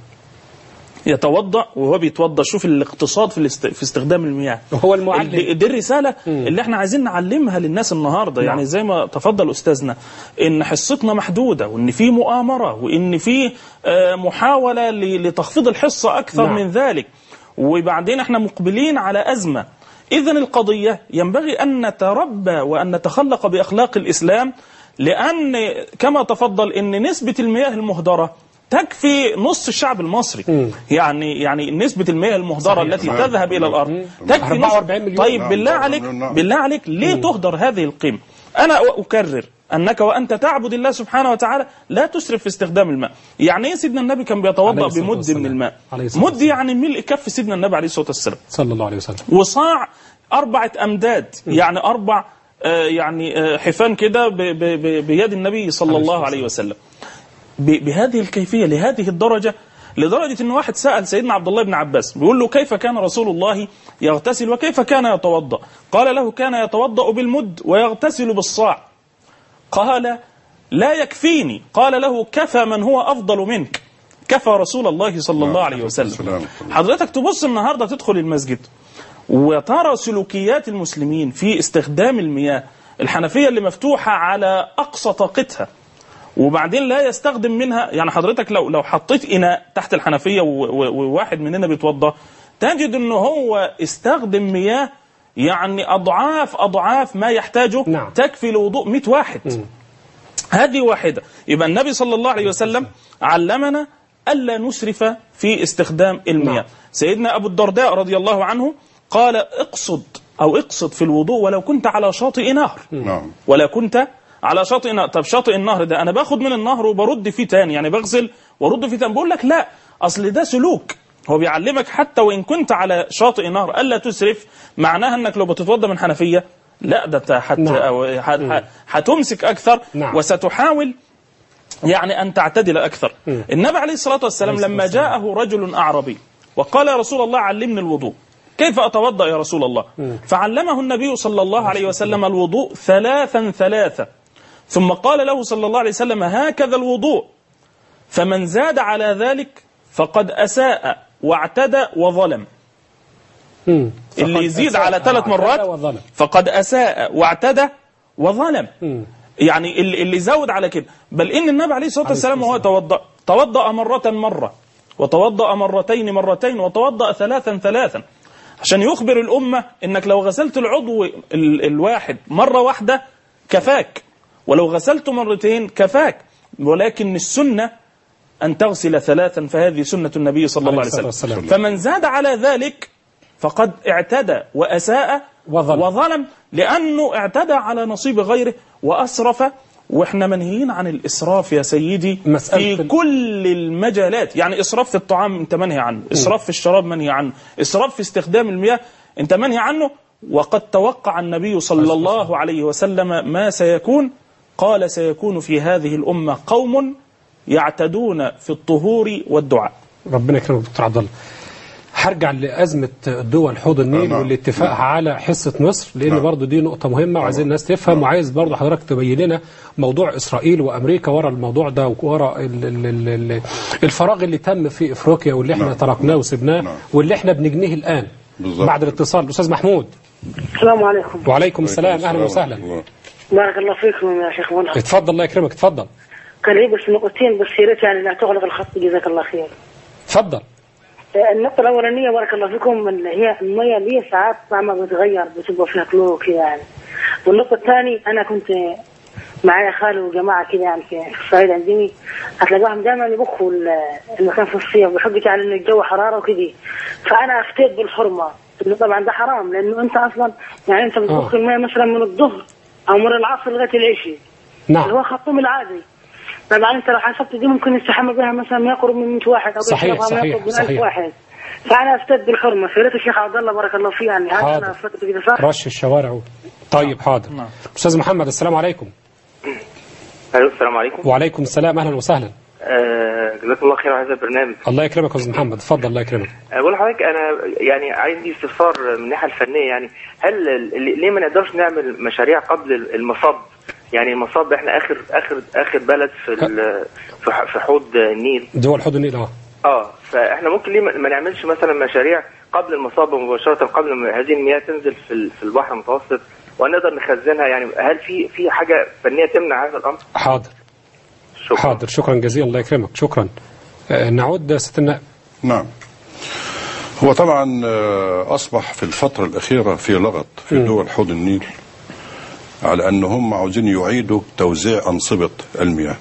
يتوضا وهو بيتوضا شوف الاقتصاد في الاست... في استخدام المياه
هو المعلم.
دي, دي الرساله اللي احنا عايزين نعلمها للناس النهارده يعني زي ما تفضل استاذنا ان حصتنا محدوده وان في مؤامره وان في آه، محاوله ل- لتخفيض الحصه اكثر
نعم.
من ذلك وبعدين احنا مقبلين على ازمه اذا القضيه ينبغي ان نتربى وان نتخلق باخلاق الاسلام لان كما تفضل ان نسبه المياه المهدره تكفي نص الشعب المصري يعني يعني نسبة المياه المهدرة
صحيح.
التي
نعم.
تذهب إلى الأرض
مم.
تكفي
44
نص
مليون.
طيب
نعم،
بالله
44
عليك
مليون، نعم.
بالله عليك ليه تهدر هذه القيمة أنا أكرر أنك وأنت تعبد الله سبحانه وتعالى لا تسرف في استخدام الماء يعني إيه سيدنا النبي كان
عليه
بيتوضأ
الصلاة
بمد
والسلام.
من الماء
عليه الصلاة
مد يعني ملء كف سيدنا النبي عليه الصلاة والسلام
صلى الله عليه وسلم
وصاع أربعة أمداد يعني أربع آه، يعني آه، حفان كده ب- ب- ب- بيد النبي صلى الله عليه وسلم ب- بهذه الكيفية لهذه الدرجة لدرجة أن واحد سأل سيدنا عبد الله بن عباس بيقول له كيف كان رسول الله يغتسل وكيف كان يتوضأ قال له كان يتوضأ بالمد ويغتسل بالصاع قال لا يكفيني قال له كفى من هو أفضل منك كفى رسول الله صلى الله عليه وسلم
السلام.
حضرتك تبص النهاردة تدخل المسجد وترى سلوكيات المسلمين في استخدام المياه الحنفية اللي مفتوحة على أقصى طاقتها وبعدين لا يستخدم منها يعني حضرتك لو لو حطيت اناء تحت الحنفيه و- و- وواحد مننا بيتوضا تجد ان هو استخدم مياه يعني اضعاف اضعاف ما يحتاجه
نعم.
تكفي لوضوء 100 واحد هذه واحدة يبقى النبي صلى الله عليه وسلم علمنا ألا نسرف في استخدام المياه
نعم.
سيدنا أبو الدرداء رضي الله عنه قال اقصد أو اقصد في الوضوء ولو كنت على شاطئ نهر
نعم
ولا كنت على شاطئ نهر طب شاطئ النهر ده انا باخد من النهر وبرد فيه تاني يعني بغسل وارد فيه تاني بقول لك لا اصل ده سلوك هو بيعلمك حتى وان كنت على شاطئ نهر الا تسرف معناها انك لو بتتوضا من حنفيه لا ده انت حت
نعم.
أو ح- ح- هتمسك اكثر
نعم.
وستحاول يعني ان تعتدل اكثر النبي عليه الصلاه والسلام
عليه الصلاة
لما
والسلام.
جاءه رجل اعرابي وقال يا رسول الله علمني الوضوء كيف أتوضأ يا رسول الله فعلمه النبي صلى الله عليه وسلم الوضوء ثلاثا ثلاثا ثم قال له صلى الله عليه وسلم هكذا الوضوء فمن زاد على ذلك فقد أساء واعتدى وظلم
مم.
اللي
فقد
يزيد
أساء
على ثلاث
واعتدى
مرات
وظلم.
فقد أساء واعتدى وظلم
مم.
يعني اللي, اللي زود على كده بل إن النبي عليه الصلاة والسلام وهو توضأ توضأ مرة مرة وتوضأ مرتين مرتين وتوضأ ثلاثا ثلاثا عشان يخبر الأمة إنك لو غسلت العضو ال الواحد مرة واحدة كفاك ولو غسلته مرتين كفاك ولكن السنة أن تغسل ثلاثا فهذه سنة النبي صلى الله عليه
عليه
وسلم
الصلاة والسلام.
فمن زاد على ذلك فقد اعتدى وأساء
وظلم.
وظلم لأنه اعتدى على نصيب غيره وأسرف واحنا منهيين عن الإسراف يا سيدي
مسألة
في
ال-
كل المجالات يعني إسراف في الطعام أنت منهي عنه إسراف في الشراب منهي عنه إسراف في استخدام المياه أنت منهي عنه وقد توقع النبي صلى الله عليه وسلم ما سيكون قال سيكون في هذه الأمة قوم يعتدون في الطهور والدعاء
ربنا يكرمك دكتور عبد الله هرجع لأزمة دول حوض النيل
نعم.
والاتفاق على حصة مصر لأن
نعم.
برضو دي نقطة مهمة وعايزين الناس تفهم وعايز برضو حضرتك تبين لنا موضوع إسرائيل وأمريكا ورا الموضوع ده وورا ال- ال- ال- ال- الفراغ اللي تم في إفريقيا واللي احنا
نعم.
تركناه وسبناه
نعم.
واللي احنا بنجنيه الآن
بالظبط.
بعد الاتصال الأستاذ محمود
السلام عليكم
وعليكم السلام أهلا وسهلا
بارك الله فيكم يا شيخ منى
اتفضل الله يكرمك اتفضل
كان لي بس نقطتين بس يا ريت يعني لا تغلق الخط جزاك الله خير
اتفضل
النقطة الأولانية بارك الله فيكم اللي هي المية دي ساعات طعمها بيتغير بتبقى فيها كلور كده يعني والنقطة الثانية أنا كنت معايا خالي وجماعة كده يعني في في الصعيد عندي هتلاقوهم دائما يبخوا ال- المكان في الصيف بحجة على إن الجو حرارة وكده فأنا أفتيت بالحرمة إنه طبعا ده حرام لأنه أنت أصلا يعني أنت بتبخ
آه.
المية مثلا من الظهر أو من العصر لغاية العشاء
نعم
اللي هو خطهم العادي طبعا انت لو حسبت دي ممكن يستحمى بها مثلا ما يقرب من 100 واحد او
صحيح،
يشربها ما
صحيح،
يقرب من 1000
صحيح.
واحد فانا افتد بالحرمه فيريت الشيخ عبد الله بارك الله فيه يعني هذا
حاضر.
انا افتدت كده صح؟
رش الشوارع و- طيب حاضر
نعم.
أستاذ محمد السلام عليكم
الو السلام عليكم
وعليكم السلام أهلا وسهلا
آه، جزاكم الله خير على هذا البرنامج
الله يكرمك يا أستاذ محمد اتفضل الله يكرمك
آه، بقول لحضرتك انا يعني عندي استفسار من الناحيه الفنيه يعني هل ال- ليه ما نقدرش نعمل مشاريع قبل المصب يعني المصب احنا اخر اخر اخر بلد في ال- في ح- في حوض النيل
دول حوض النيل اه
اه فاحنا ممكن ليه ما ما نعملش مثلا مشاريع قبل المصاب مباشره قبل ما هذه المياه تنزل في ال- في البحر المتوسط ونقدر نخزنها يعني هل في في حاجه فنيه تمنع هذا الامر؟
حاضر
شكرا
حاضر شكرا جزيلا الله يكرمك شكرا آه، نعود ست النائب
نعم هو طبعا آه، أصبح في الفترة الأخيرة في لغط في دول حوض النيل على أن هم عاوزين يعيدوا توزيع أنصبة المياه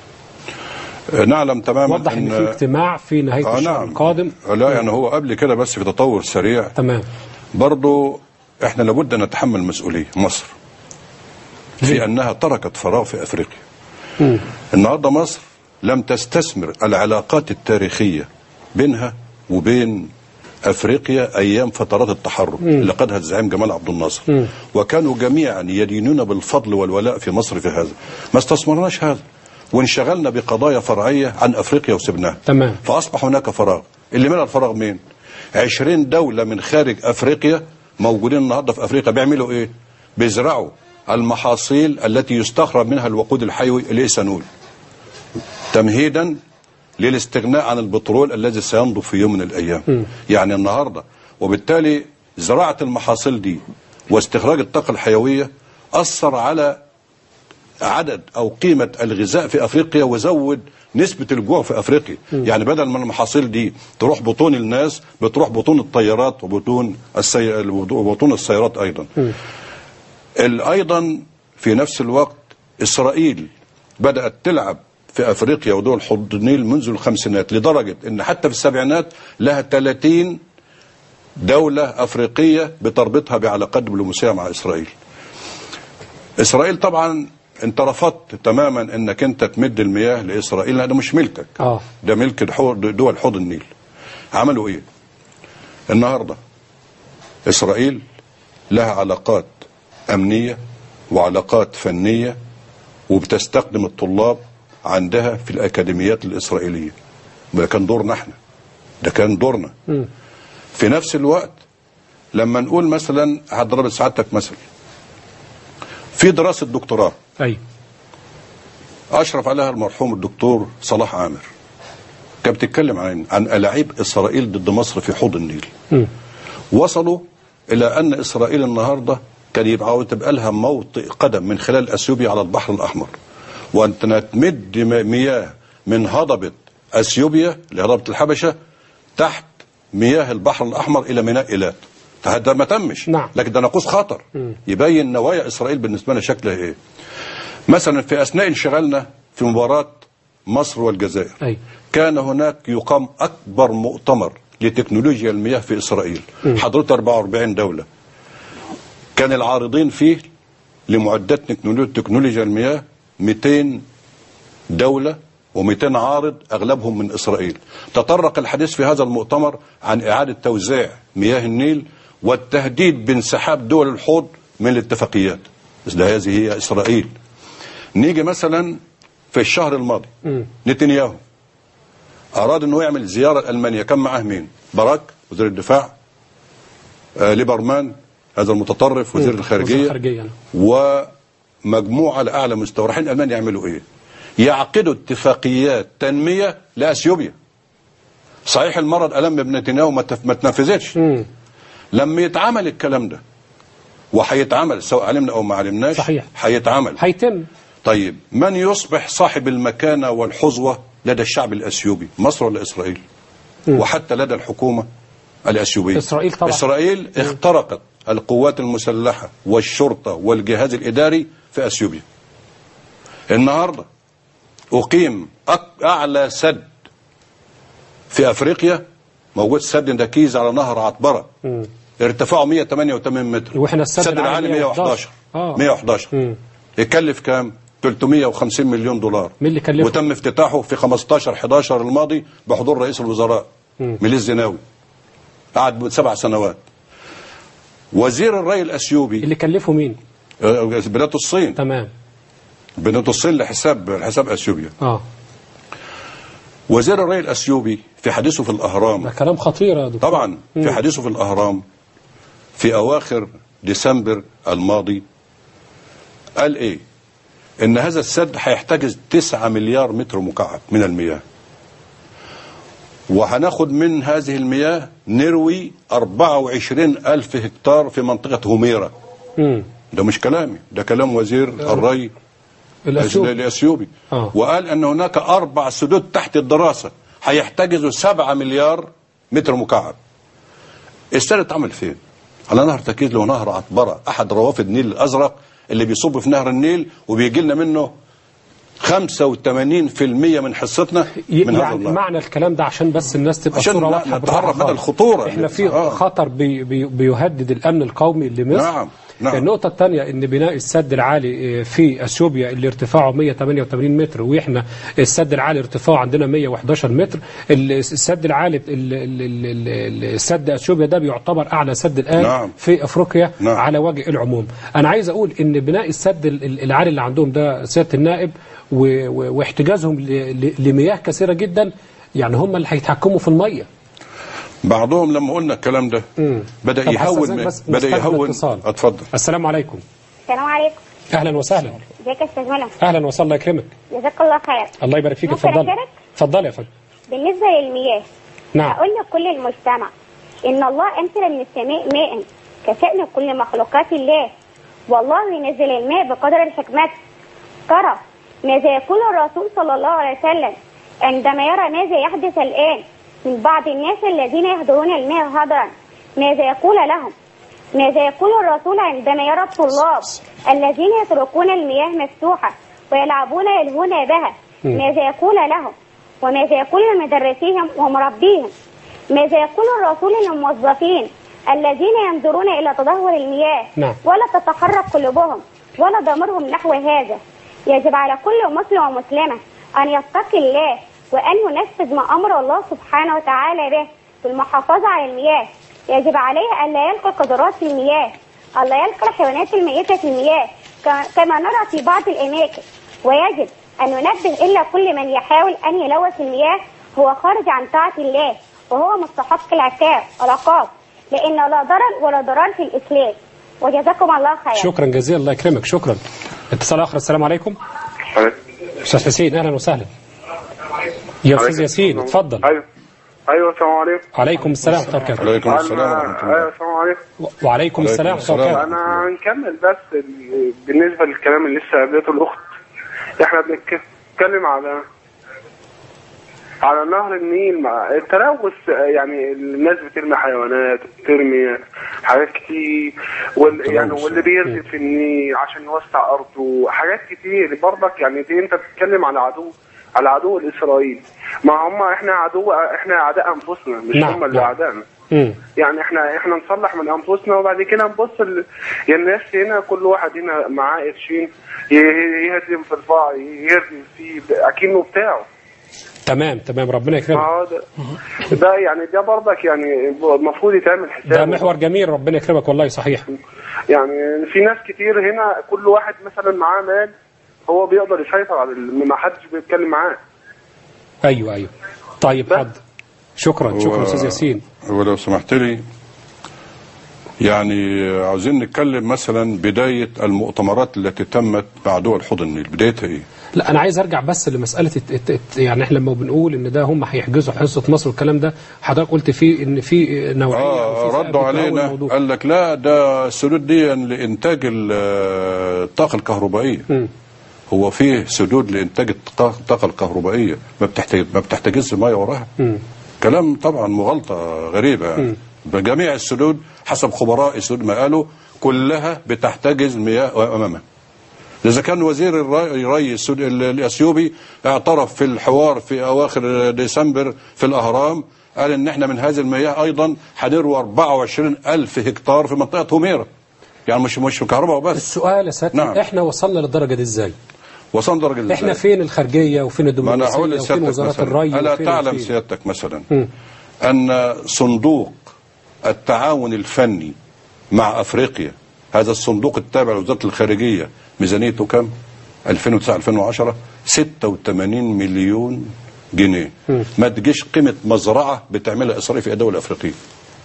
آه، نعلم تماما
وضح ان في اجتماع في نهايه
آه
الشهر
نعم
القادم
لا يعني هو قبل كده بس في تطور سريع
تمام
برضو احنا لابد ان نتحمل مسؤوليه مصر في انها تركت فراغ في افريقيا
مم.
النهارده مصر لم تستثمر العلاقات التاريخيه بينها وبين افريقيا ايام فترات التحرر اللي قادها الزعيم جمال عبد الناصر
مم.
وكانوا جميعا يدينون بالفضل والولاء في مصر في هذا ما استثمرناش هذا وانشغلنا بقضايا فرعيه عن افريقيا وسبناها
تمام.
فاصبح هناك فراغ اللي ملأ الفراغ مين 20 دولة من خارج أفريقيا موجودين النهاردة في أفريقيا بيعملوا إيه بيزرعوا المحاصيل التي يستخرج منها الوقود الحيوي الإيثانول تمهيدا للاستغناء عن البترول الذي سينضب في يوم من الأيام يعني النهاردة وبالتالي زراعة المحاصيل دي واستخراج الطاقة الحيوية أثر على عدد او قيمه الغذاء في افريقيا وزود نسبه الجوع في افريقيا يعني بدل ما المحاصيل دي تروح بطون الناس بتروح بطون الطيارات وبطون السي... وبطون السيارات ايضا ال- ايضا في نفس الوقت اسرائيل بدات تلعب في افريقيا ودول حوض النيل منذ الخمسينات لدرجه ان حتى في السبعينات لها 30 دوله افريقيه بتربطها بعلاقات دبلوماسيه مع اسرائيل اسرائيل طبعا انت رفضت تماما انك انت تمد المياه لاسرائيل لأن ده مش ملكك
اه
ده ملك الحو- دول حوض النيل عملوا ايه النهارده اسرائيل لها علاقات امنيه وعلاقات فنيه وبتستخدم الطلاب عندها في الاكاديميات الاسرائيليه ده كان دورنا احنا ده كان دورنا
مم.
في نفس الوقت لما نقول مثلا هضرب سعادتك مثل في دراسه دكتوراه
ايوه
اشرف عليها المرحوم الدكتور صلاح عامر كانت بتتكلم عن عن الاعيب اسرائيل ضد مصر في حوض النيل
مم.
وصلوا الى ان اسرائيل النهارده كان يبقى تبقى لها موطئ قدم من خلال اثيوبيا على البحر الاحمر وان تمد م- مياه من هضبه اثيوبيا لهضبه الحبشه تحت مياه البحر الاحمر الى ميناء ايلات فهذا ما تمش
نعم.
لكن ده ناقوس خطر يبين نوايا اسرائيل بالنسبه لنا شكلها ايه مثلا في اثناء انشغالنا في مباراه مصر والجزائر
أي.
كان هناك يقام اكبر مؤتمر لتكنولوجيا المياه في اسرائيل حضرت 44 دوله كان العارضين فيه لمعدات تكنولو- تكنولوجيا المياه 200 دولة و200 عارض أغلبهم من إسرائيل تطرق الحديث في هذا المؤتمر عن إعادة توزيع مياه النيل والتهديد بانسحاب دول الحوض من الاتفاقيات مثل هذه هي إسرائيل نيجي مثلا في الشهر الماضي نتنياهو أراد أنه يعمل زيارة لألمانيا كان معاه مين باراك وزير الدفاع آه ليبرمان هذا المتطرف وزير
وزير
الخارجية
الخارجية
ومجموعة على أعلى مستوى رايحين ألمانيا يعملوا إيه؟ يعقدوا اتفاقيات تنمية لأثيوبيا صحيح المرض ألم ابن نتنياهو ما تف- ما تنفذتش
مم.
لما يتعمل الكلام ده وهيتعمل سواء علمنا أو ما علمناش
صحيح.
هيتعمل
هيتم
طيب من يصبح صاحب المكانة والحظوة لدى الشعب الأثيوبي مصر ولا إسرائيل وحتى لدى الحكومة الأثيوبية
إسرائيل طبعا.
إسرائيل اخترقت القوات المسلحة والشرطة والجهاز الإداري في أثيوبيا النهاردة أقيم أك- أعلى سد في أفريقيا موجود سد نكيز على نهر عطبرة ارتفاعه 188 متر
وإحنا السد
السد العالي
العالي
111
آه.
111
مم.
يكلف كام 350 مليون دولار
مين اللي كلفه؟
وتم افتتاحه في 15 11 الماضي بحضور رئيس الوزراء ميليس زيناوي قعد سبع سنوات وزير الري الاثيوبي
اللي كلفه مين
آه، بنات الصين
تمام
بنات الصين لحساب لحساب اثيوبيا
اه
وزير الري الاثيوبي في حديثه في الاهرام
ده كلام خطير يا دكتور
طبعا في حديثه في الأهرام في أواخر ديسمبر الماضي قال إيه إن هذا السد هيحتجز 9 مليار متر مكعب من المياه وهناخد من هذه المياه نروي 24 ألف هكتار في منطقة هوميرا
مم.
ده مش كلامي ده كلام وزير الري
الأثيوبي
الاثيوبي
آه.
وقال ان هناك اربع سدود تحت الدراسه هيحتجزوا 7 مليار متر مكعب السد اتعمل فين؟ على نهر تكيز له نهر عطبره احد روافد النيل الازرق اللي بيصب في نهر النيل وبيجي لنا منه 85% من حصتنا
ي-
من هذا
يعني
النهر
معنى الكلام ده عشان بس الناس تبقى
عشان
الصوره
لا-
واضحه
نتعرف
بالراحة
مدى
خالص.
الخطورة.
احنا في
آه.
خطر بي بي بيهدد الامن القومي لمصر
نعم، نعم.
النقطه الثانيه ان بناء السد العالي آه، في اثيوبيا اللي ارتفاعه 188 متر واحنا السد العالي ارتفاعه عندنا 111 متر ال- السد العالي ال- ال- ال- ال- السد اثيوبيا ده بيعتبر اعلى سد الان
نعم.
في افريقيا
نعم.
على وجه العموم انا عايز اقول ان بناء السد ال- ال- العالي اللي عندهم ده سياده النائب و- و- واحتجازهم ل- ل- لمياه كثيره جدا يعني هم اللي هيتحكموا في الميه
بعضهم لما قلنا الكلام ده بدا
طب
يهون
هستأذنك
من-
بس
بدا
نستقبل
يهون
اتصال.
اتفضل
السلام عليكم
السلام عليكم
اهلا وسهلا
ازيك يا استاذ منى
اهلا وسهلا الله يكرمك
جزاك الله خير
الله يبارك فيك
ممكن
اتفضلي
أشارك؟
اتفضلي يا فندم
بالنسبه للمياه
نعم
هقول لكل المجتمع ان الله انزل من السماء ماء كشأن كل مخلوقات الله والله ينزل الماء بقدر الحكمة ترى ماذا يقول الرسول صلى الله عليه وسلم عندما يرى ماذا يحدث الآن من بعض الناس الذين يهدرون الماء هدرا ماذا يقول لهم ماذا يقول الرسول عندما يرى الطلاب الذين يتركون المياه مفتوحة ويلعبون يلهون بها ماذا يقول لهم وماذا يقول لمدرسيهم ومربيهم ماذا يقول الرسول للموظفين الذين ينظرون إلى تدهور المياه
نعم.
ولا تتحرك قلوبهم ولا ضميرهم نحو هذا يجب على كل مسلم ومسلمة أن يتقي الله وأن ينفذ ما أمر الله سبحانه وتعالى به في المحافظة على المياه يجب عليه ألا يلقى قدرات في المياه ألا يلقى الحيوانات الميتة في المياه كما- كما نرى في بعض الأماكن ويجب أن ننبه إلا كل من يحاول أن يلوث المياه هو خارج عن طاعة الله وهو مستحق العقاب العقاب لان لا ضرر ولا ضرار في الاسلام وجزاكم الله خيرا
شكرا جزيلا الله يكرمك شكرا اتصال اخر السلام عليكم استاذ حسين اهلا وسهلا يا استاذ ياسين اتفضل
ايوه ايوه السلام عليكم
عليكم السلام ورحمه الله وبركاته
عليكم السلام ورحمه
أنا-
الله
ايوه السلام عليكم
وعليكم السلام ورحمه الله وبركاته
انا هنكمل بس ال- بالنسبه للكلام اللي لسه قالته الاخت احنا بنتكلم على على نهر النيل مع التلوث يعني الناس بترمي حيوانات بترمي حاجات كتير وال يعني
تلوث.
واللي بيرمي في النيل عشان يوسع ارضه حاجات كتير برضك يعني دي انت بتتكلم على عدو على عدو الاسرائيل ما هم احنا عدو احنا اعداء انفسنا مش
نعم،
هم اللي
نعم.
اعدائنا
مم.
يعني احنا احنا نصلح من انفسنا وبعد كده نبص ل... يعني الناس هنا كل واحد هنا معاه قرشين ي- يهدم في البعض يرمي فيه اكنه بتاعه
تمام تمام ربنا
ما
يكرمك
هو ده, ده يعني ده برضك يعني المفروض يتعمل حساب
ده محور جميل ربنا يكرمك والله صحيح
يعني في ناس كتير هنا كل واحد مثلا معاه مال هو بيقدر يسيطر على ال- ما حدش بيتكلم معاه
ايوه ايوه طيب
بس.
حد شكرا شكرا
هو-
استاذ ياسين
ولو سمحت لي يعني عاوزين نتكلم مثلا بداية المؤتمرات التي تمت مع دول حوض النيل بدايتها ايه؟
لا انا عايز ارجع بس لمساله الت- الت- الت- يعني احنا لما بنقول ان ده هم هيحجزوا حصه مصر والكلام ده حضرتك قلت فيه ان في نوعيه أو
اه
في فئة
ردوا
بتراوي
علينا
الموضوع.
قال لك لا ده السدود دي لانتاج ال- الطاقة الكهربائية
مم.
هو فيه سدود لانتاج الطاقة الطاقة الكهربائية ما بتحتاج ما بتحتاجش ميه وراها
مم.
كلام طبعا مغالطة غريبة يعني. بجميع السدود حسب خبراء السدود ما قالوا كلها بتحتجز مياه امامها إذا كان وزير الري الري السود- ال- الأثيوبي اعترف في الحوار في أواخر ديسمبر في الأهرام قال إن إحنا من هذه المياه أيضا هنروي 24 ألف هكتار في منطقة هوميرا يعني مش مش في كهرباء وبس
السؤال يا سيادتي
نعم.
احنا وصلنا للدرجه دي ازاي؟
وصلنا درجة إزاي؟
احنا فين الخارجيه وفين
ما أنا هقول
الدبلوماسيه وفين
لسيادتك
وزاره
مثلا
الري
ألا
وفين
تعلم
وفين؟
سيادتك مثلا
مم.
أن صندوق التعاون الفني مع أفريقيا هذا الصندوق التابع لوزارة الخارجية ميزانيته كم 2009 2010 86 مليون جنيه ما تجيش قيمة مزرعة بتعملها إسرائيل في أي دولة أفريقية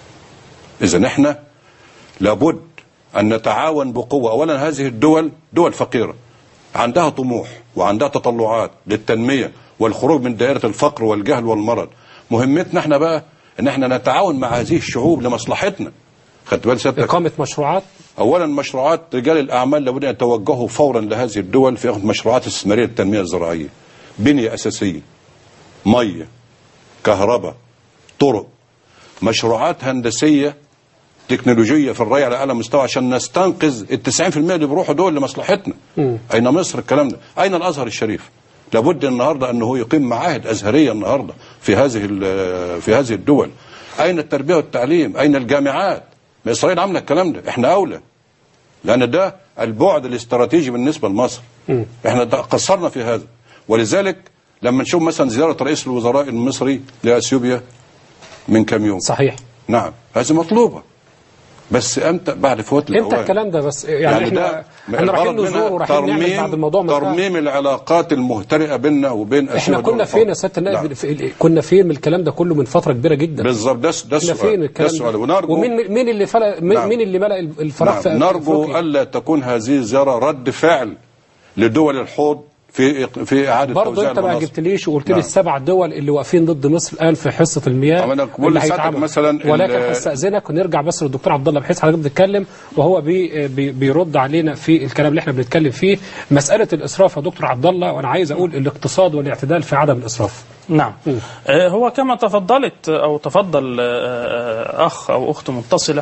إذا إحنا لابد أن نتعاون بقوة أولا هذه الدول دول فقيرة عندها طموح وعندها تطلعات للتنمية والخروج من دائرة الفقر والجهل والمرض مهمتنا احنا بقى ان احنا نتعاون مع هذه الشعوب لمصلحتنا خدت بال سيادتك
اقامه مشروعات
اولا مشروعات رجال الاعمال لابد ان يتوجهوا فورا لهذه الدول في اخذ مشروعات استثماريه للتنميه الزراعيه بنيه اساسيه ميه كهرباء طرق مشروعات هندسيه تكنولوجيه في الري على اعلى مستوى عشان نستنقذ ال 90% اللي بيروحوا دول لمصلحتنا اين مصر الكلام ده اين الازهر الشريف لابد النهارده انه يقيم معاهد ازهريه النهارده في هذه ال- في هذه الدول اين التربيه والتعليم اين الجامعات ما اسرائيل عامله الكلام ده احنا اولى لان ده البعد الاستراتيجي بالنسبه لمصر احنا ده قصرنا في هذا ولذلك لما نشوف مثلا زياره رئيس الوزراء المصري لاثيوبيا من كم يوم
صحيح
نعم هذه مطلوبه بس امتى بعد فوات
امتى
الاوان
الكلام ده بس يعني, احنا احنا رايحين
الغرض
نزور
منها
ورايحين نعمل بعد الموضوع ما انتهى.
ترميم العلاقات المهترئه بيننا وبين
احنا
اثيوبيا
كنا
ودول
فين يا
الحوض.
سياده النائب
نعم.
في- كنا فين من الكلام ده كله من فتره كبيره جدا
بالظبط ده ده
احنا فين
السؤال ده
الكلام
السؤال
ده
ونرجو
ومين مين اللي فلق مين,
نعم.
مين اللي ملأ الفراغ في
نعم. نرجو
أفريقيا؟
الا تكون هذه الزياره رد فعل لدول الحوض في في اعاده
برضه
توزيع
انت ما
المناصب.
جبتليش وقلت لي
نعم.
السبع دول اللي واقفين ضد مصر الان في حصه المياه
أما أنا بقول
اللي
لسيادتك
هيتعمل.
مثلا
ولكن
ال-
هستاذنك ونرجع بس للدكتور عبد الله بحيث حضرتك بتتكلم وهو بي بي بيرد علينا في الكلام اللي احنا بنتكلم فيه مساله الاسراف يا دكتور عبد الله وانا عايز اقول الاقتصاد والاعتدال في عدم الاسراف
نعم آه، هو كما تفضلت أو تفضل آه، آه، أخ أو أخت متصلة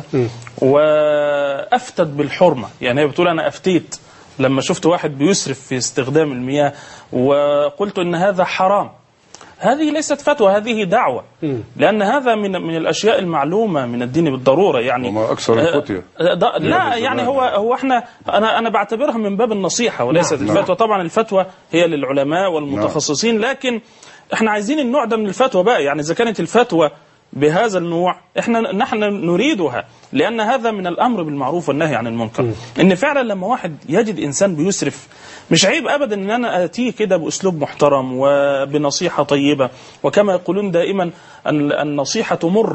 وأفتت بالحرمة يعني هي بتقول أنا أفتيت لما شفت واحد بيسرف في استخدام المياه وقلت إن هذا حرام هذه ليست فتوى هذه دعوة لأن هذا من من الأشياء المعلومة من الدين بالضرورة يعني
وما أكثر
آه،
الفتية.
آه، ده- لا
الزمان.
يعني هو هو احنا انا انا بعتبرها من باب النصيحه وليست
نعم.
الفتوى طبعا الفتوى هي للعلماء والمتخصصين لكن احنا عايزين النوع ده من الفتوى بقى يعني اذا كانت الفتوى بهذا النوع احنا نحن نريدها لان هذا من الامر بالمعروف والنهي عن المنكر ان فعلا لما واحد يجد انسان بيسرف مش عيب ابدا ان انا اتيه كده باسلوب محترم وبنصيحه طيبه وكما يقولون دائما ال- النصيحه مره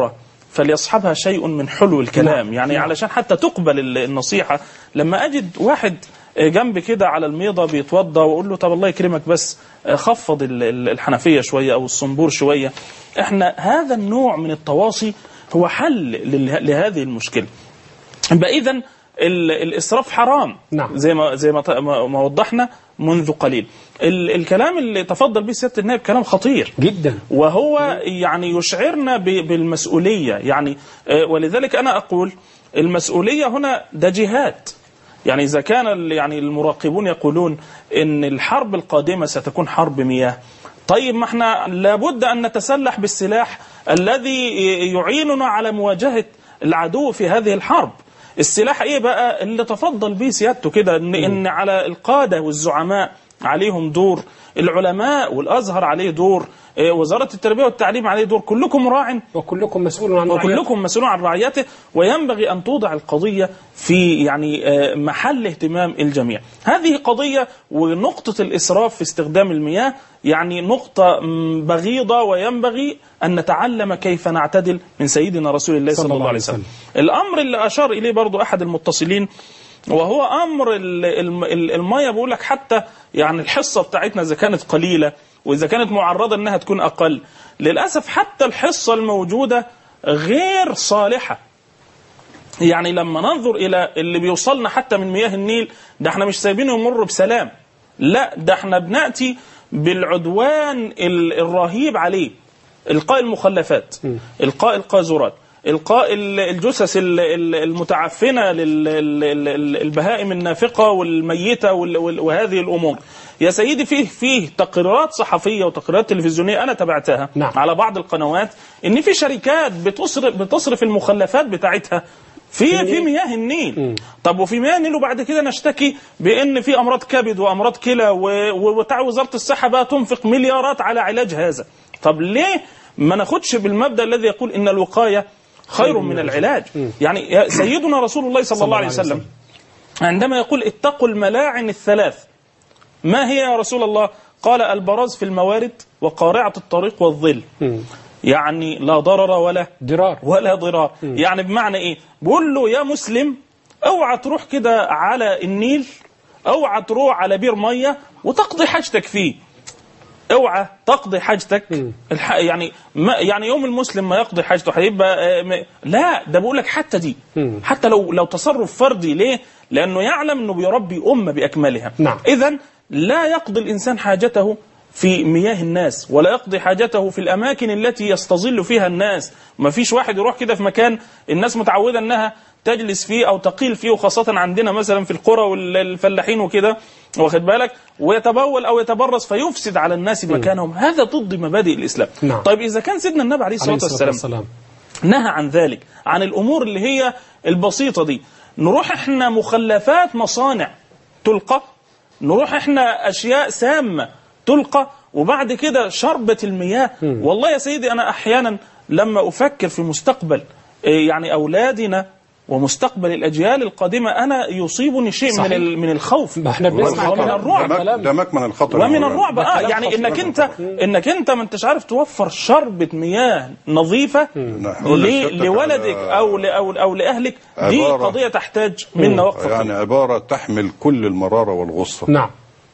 فليصحبها شيء من حلو الكلام يعني علشان حتى تقبل ال- النصيحة لما أجد واحد جنبي كده على الميضة بيتوضى وأقول له طب الله يكرمك بس خفض ال- ال- الحنفية شوية أو الصنبور شوية احنا هذا النوع من التواصي هو حل لل- لهذه المشكلة يبقى اذا ال- الاسراف حرام
نعم.
زي ما زي ما ط- ما ما وضحنا منذ قليل ال- الكلام اللي تفضل به سياده النائب كلام خطير
جدا
وهو يعني يشعرنا ب- بالمسؤوليه يعني آه، ولذلك انا اقول المسؤوليه هنا ده جهاد يعني اذا كان ال- يعني المراقبون يقولون ان الحرب القادمه ستكون حرب مياه طيب ما احنا لابد ان نتسلح بالسلاح الذي يعيننا على مواجهه العدو في هذه الحرب السلاح ايه بقى اللي تفضل به سيادته كده ان, إن على القاده والزعماء عليهم دور العلماء والازهر عليه دور إيه، وزاره التربيه والتعليم عليه دور كلكم راع
وكلكم مسؤول عن رعيته.
وكلكم مسؤول عن رعيته وينبغي ان توضع القضيه في يعني آه، محل اهتمام الجميع. هذه قضيه ونقطه الاسراف في استخدام المياه يعني نقطه مم، بغيضه وينبغي ان نتعلم كيف نعتدل من سيدنا رسول الله صلى, الله عليه وسلم. الامر اللي اشار اليه برضو احد المتصلين وهو امر ال- الم- ال- الميه بقول لك حتى يعني الحصه بتاعتنا اذا كانت قليله واذا كانت معرضه انها تكون اقل للاسف حتى الحصه الموجوده غير صالحه يعني لما ننظر الى اللي بيوصلنا حتى من مياه النيل ده احنا مش سايبينه يمر بسلام لا ده احنا بناتي بالعدوان ال- الرهيب عليه القاء المخلفات القاء القاذورات القاء ال- الجثث ال- ال- المتعفنه للبهائم النافقه والميته وال- وال- وهذه الامور يا سيدي فيه فيه تقريرات صحفيه وتقريرات تلفزيونيه انا تابعتها
نعم.
على بعض القنوات ان في شركات بتصرف بتصرف المخلفات بتاعتها في في مياه النيل طب وفي مياه النيل وبعد كده نشتكي بان في امراض كبد وامراض كلى و- و- وتع وزاره الصحه بقى تنفق مليارات على علاج هذا طب ليه ما ناخدش بالمبدا الذي يقول ان الوقايه خير من العلاج يعني يا سيدنا رسول الله صلى الله عليه وسلم عندما يقول اتقوا الملاعن الثلاث ما هي يا رسول الله قال البراز في الموارد وقارعة الطريق والظل يعني لا ضرر ولا
ضرار
ولا ضرار يعني بمعنى ايه بقول له يا مسلم اوعى تروح كده على النيل اوعى تروح على بير ميه وتقضي حاجتك فيه اوعى تقضي حاجتك الح... يعني ما يعني يوم المسلم ما يقضي حاجته هيبقى آه، م... لا ده بقول لك حتى دي حتى لو لو تصرف فردي ليه؟ لانه يعلم انه بيربي امه باكملها
نعم.
اذا لا يقضي الانسان حاجته في مياه الناس ولا يقضي حاجته في الاماكن التي يستظل فيها الناس ما فيش واحد يروح كده في مكان الناس متعوده انها تجلس فيه او تقيل فيه وخاصه عندنا مثلا في القرى والفلاحين وكده واخد بالك ويتبول او يتبرز فيفسد على الناس مكانهم هذا ضد مبادئ الاسلام
نعم.
طيب اذا كان سيدنا النبي عليه الصلاه
عليه الصلاة
والسلام
والسلام
نهى عن ذلك عن الامور اللي هي البسيطه دي نروح احنا مخلفات مصانع تلقى نروح احنا اشياء سامه تلقى وبعد كده شربة المياه والله يا سيدي انا احيانا لما افكر في مستقبل إيه، يعني اولادنا ومستقبل الاجيال القادمه انا يصيبني شيء من
صحيح.
ال- من الخوف
ما احنا بنسمع
ومن
كلام-
الرعب
ده,
كلام.
مك... ده مكمن الخطر يا
ومن
مولانا.
الرعب اه
كلام
يعني
خطير.
انك انت انك انت ما انتش عارف توفر شربة مياه نظيفة
نحن
ل-
نشتت
لولدك
على-
او ل- او او لاهلك دي
عبارة-
قضية تحتاج منا وقفة
يعني عبارة تحمل كل المرارة والغصة
نعم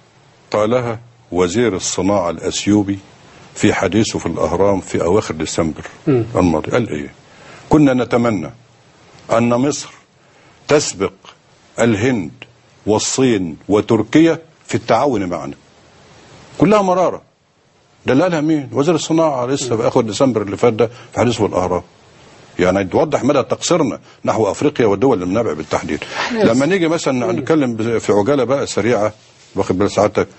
قالها وزير الصناعة الأثيوبي في حديثه في الأهرام في أواخر ديسمبر الماضي قال إيه كنا نتمنى أن مصر تسبق الهند والصين وتركيا في التعاون معنا كلها مرارة ده اللي قالها مين وزير الصناعة لسه في آخر ديسمبر اللي فات ده في حديثه في الأهرام يعني توضح مدى تقصيرنا نحو افريقيا والدول المنابع بالتحديد لما نيجي مثلا نتكلم في عجاله بقى سريعه واخد بال سعادتك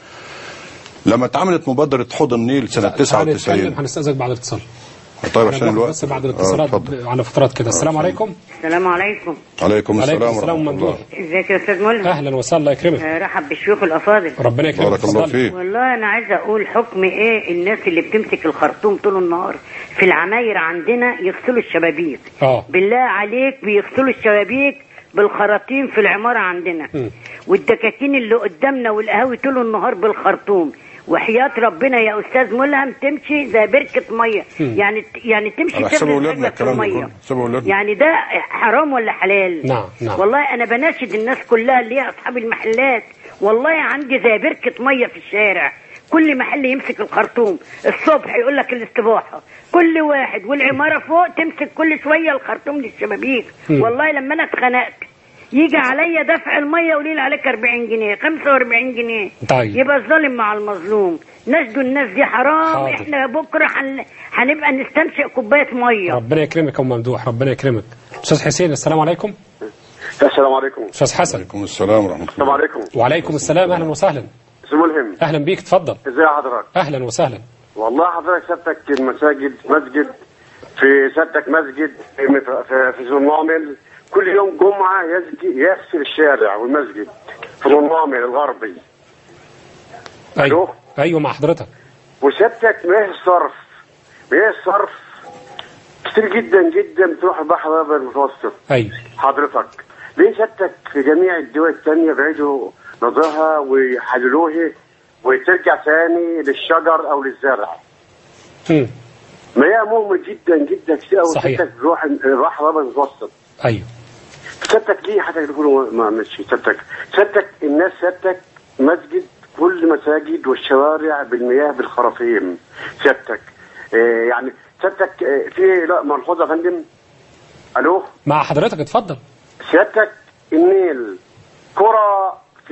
لما اتعملت مبادره حوض النيل سنه
تعالى نتكلم
99
هنستأذنك بعد الاتصال
طيب عشان
هناخد
الوقت
بس بعد
آه،
الاتصالات
اتفضل.
على فترات كده السلام عليكم
السلام عليكم
عليكم السلام
عليكم السلام
ورحمه
ممدوح
الله
ازيك يا استاذ ملهم
اهلا وسهلا الله يكرمك
آه، رحب بالشيوخ الافاضل
ربنا يكرمك
بارك الله
اتفضل.
فيك
والله انا عايزه اقول حكم ايه الناس اللي بتمسك الخرطوم طول النهار في العماير عندنا يغسلوا الشبابيك
اه
بالله عليك بيغسلوا الشبابيك بالخراطيم في العماره عندنا والدكاكين اللي قدامنا والقهاوي طول النهار بالخرطوم
وحياة ربنا يا استاذ ملهم تمشي زي بركة مية يعني يعني تمشي
على حساب
تغرز
أولادنا
رجلك في
الكلام ده
المية
كله، حساب أولادنا.
يعني ده حرام ولا حلال
نعم، نعم.
والله انا بناشد الناس كلها اللي هي اصحاب المحلات والله عندي زي بركة مية في الشارع كل محل يمسك الخرطوم الصبح يقول لك الاستباحة كل واحد والعمارة فوق تمسك كل شوية الخرطوم للشبابيك
مم.
والله لما انا اتخنقت يجي عليا دفع المية وليل عليك 40 جنيه 45 جنيه
طيب.
يبقى الظالم مع المظلوم نشدوا الناس دي حرام
حاضر.
احنا بكره هن... هنبقى نستنشق كوبايه ميه
ربنا يكرمك يا ام ممدوح ربنا يكرمك استاذ حسين السلام عليكم
السلام عليكم
استاذ حسن
عليكم السلام ورحمه الله
السلام عليكم
وعليكم السلام اهلا وسهلا
استاذ ملهم
اهلا بيك اتفضل
ازي حضرتك
اهلا وسهلا
والله حضرتك سيادتك المساجد مسجد في سيادتك مسجد في مت- في, في زنامل كل يوم جمعة يزكي يغسل الشارع والمسجد في زنامل الغربي
ايوه ايوه مع حضرتك
وسيادتك مياه الصرف مياه الصرف كتير جدا جدا بتروح البحر الابيض المتوسط
ايوه
حضرتك ليه سيادتك في جميع الدول الثانية بعيدوا نظرها ويحللوها وترجع تاني للشجر او للزرع
مم.
مياه مهمة جدا جدا كتير قوي
صحيح.
سيادتك تروح البحر الابيض المتوسط
ايوه
سيادتك ليه حتى يقولوا ما مش سيادتك سيادتك الناس سيادتك مسجد كل مساجد والشوارع بالمياه بالخراطيم سيادتك آه يعني سيادتك آه في لا ملحوظه يا فندم الو
مع حضرتك اتفضل
سيادتك النيل كرة في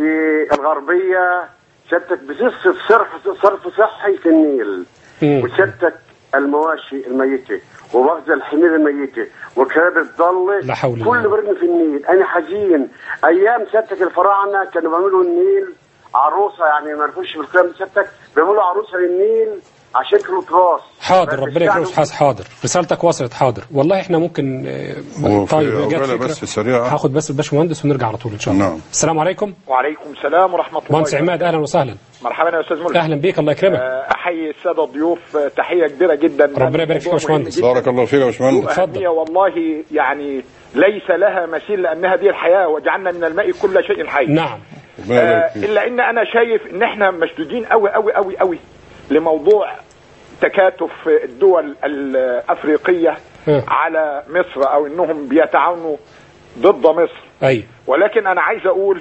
الغربية سيادتك بتصرف صرف صرف صحي في النيل
مم.
وسيادتك المواشي الميتة ومخزن الحمير الميتة وكلاب الضالة
لا حول
كل
الله.
برمي في النيل أنا حزين أيام سيادتك الفراعنة كانوا بيعملوا النيل عروسة يعني ما نفوش بالكلام سيادتك بيعملوا عروسة للنيل عشان كانوا تراث
حاضر
بس
ربنا يكرمك
الشعب-
حاضر حاضر رسالتك وصلت حاضر والله احنا ممكن آه،
هو في
طيب جت
عقبالة
فكرة.
بس سريعة.
هاخد بس الباشمهندس ونرجع على طول ان شاء الله
نعم.
السلام عليكم
وعليكم السلام ورحمة الله
مهندس عماد اهلا وسهلا
مرحبا يا أستاذ ملك
اهلا بيك الله يكرمك
آه، أحيي السادة الضيوف آه، تحية كبيرة جدا
ربنا يبارك فيك يا باشمهندس
بارك الله فيك يا باشمهندس
أهمية والله يعني ليس لها مثيل لأنها دي الحياة وجعلنا من الماء كل شيء حي
نعم
ربنا يبارك
آه،
فيك
إلا إن أنا شايف إن إحنا مشدودين قوي قوي قوي قوي لموضوع تكاتف الدول الأفريقية
آه.
على مصر أو إنهم بيتعاونوا ضد مصر
ايوه
ولكن انا عايز اقول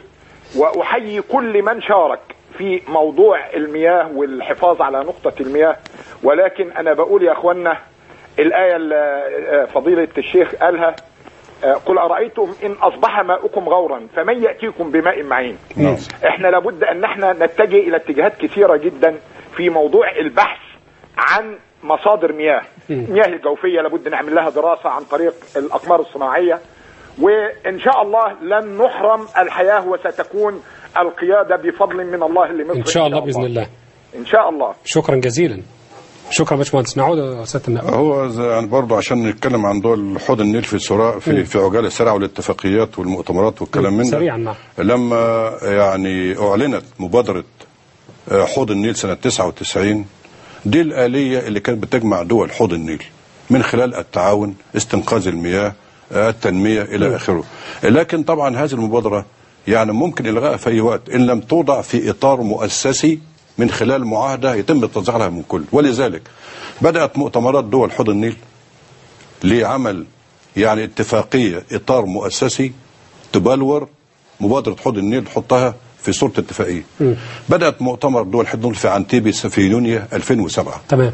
واحيي كل من شارك في موضوع المياه والحفاظ على نقطة المياه ولكن انا بقول يا اخوانا الآية اللي فضيلة الشيخ قالها آه، قل أرأيتم إن أصبح ماؤكم غورا فمن يأتيكم بماء معين
نعم.
احنا لابد ان احنا نتجه الى اتجاهات كثيرة جدا في موضوع البحث عن مصادر مياه المياه الجوفية لابد نعمل لها دراسة عن طريق الأقمار الصناعية وإن شاء الله لن نحرم الحياة وستكون القيادة بفضل من الله لمصر
ان شاء الله باذن الله
إن شاء الله
شكرا جزيلا شكرا يا باشمهندس نعود يا سياده النائب
هو زي- يعني برضه عشان نتكلم عن دول حوض النيل في سراء في في عجاله سرعه والاتفاقيات والمؤتمرات والكلام من ده
سريعا نعم
لما يعني اعلنت مبادره آه، حوض النيل سنه 99 دي الاليه اللي كانت بتجمع دول حوض النيل من خلال التعاون استنقاذ المياه آه، التنميه الى اخره لكن طبعا هذه المبادره يعني ممكن الغائها في اي وقت ان لم توضع في اطار مؤسسي من خلال معاهده يتم التوزيع لها من كل ولذلك بدات مؤتمرات دول حوض النيل لعمل يعني اتفاقيه اطار مؤسسي تبلور مبادره حوض النيل تحطها في صوره اتفاقيه بدات مؤتمر دول حوض النيل في عنتيبي في يونيو 2007
تمام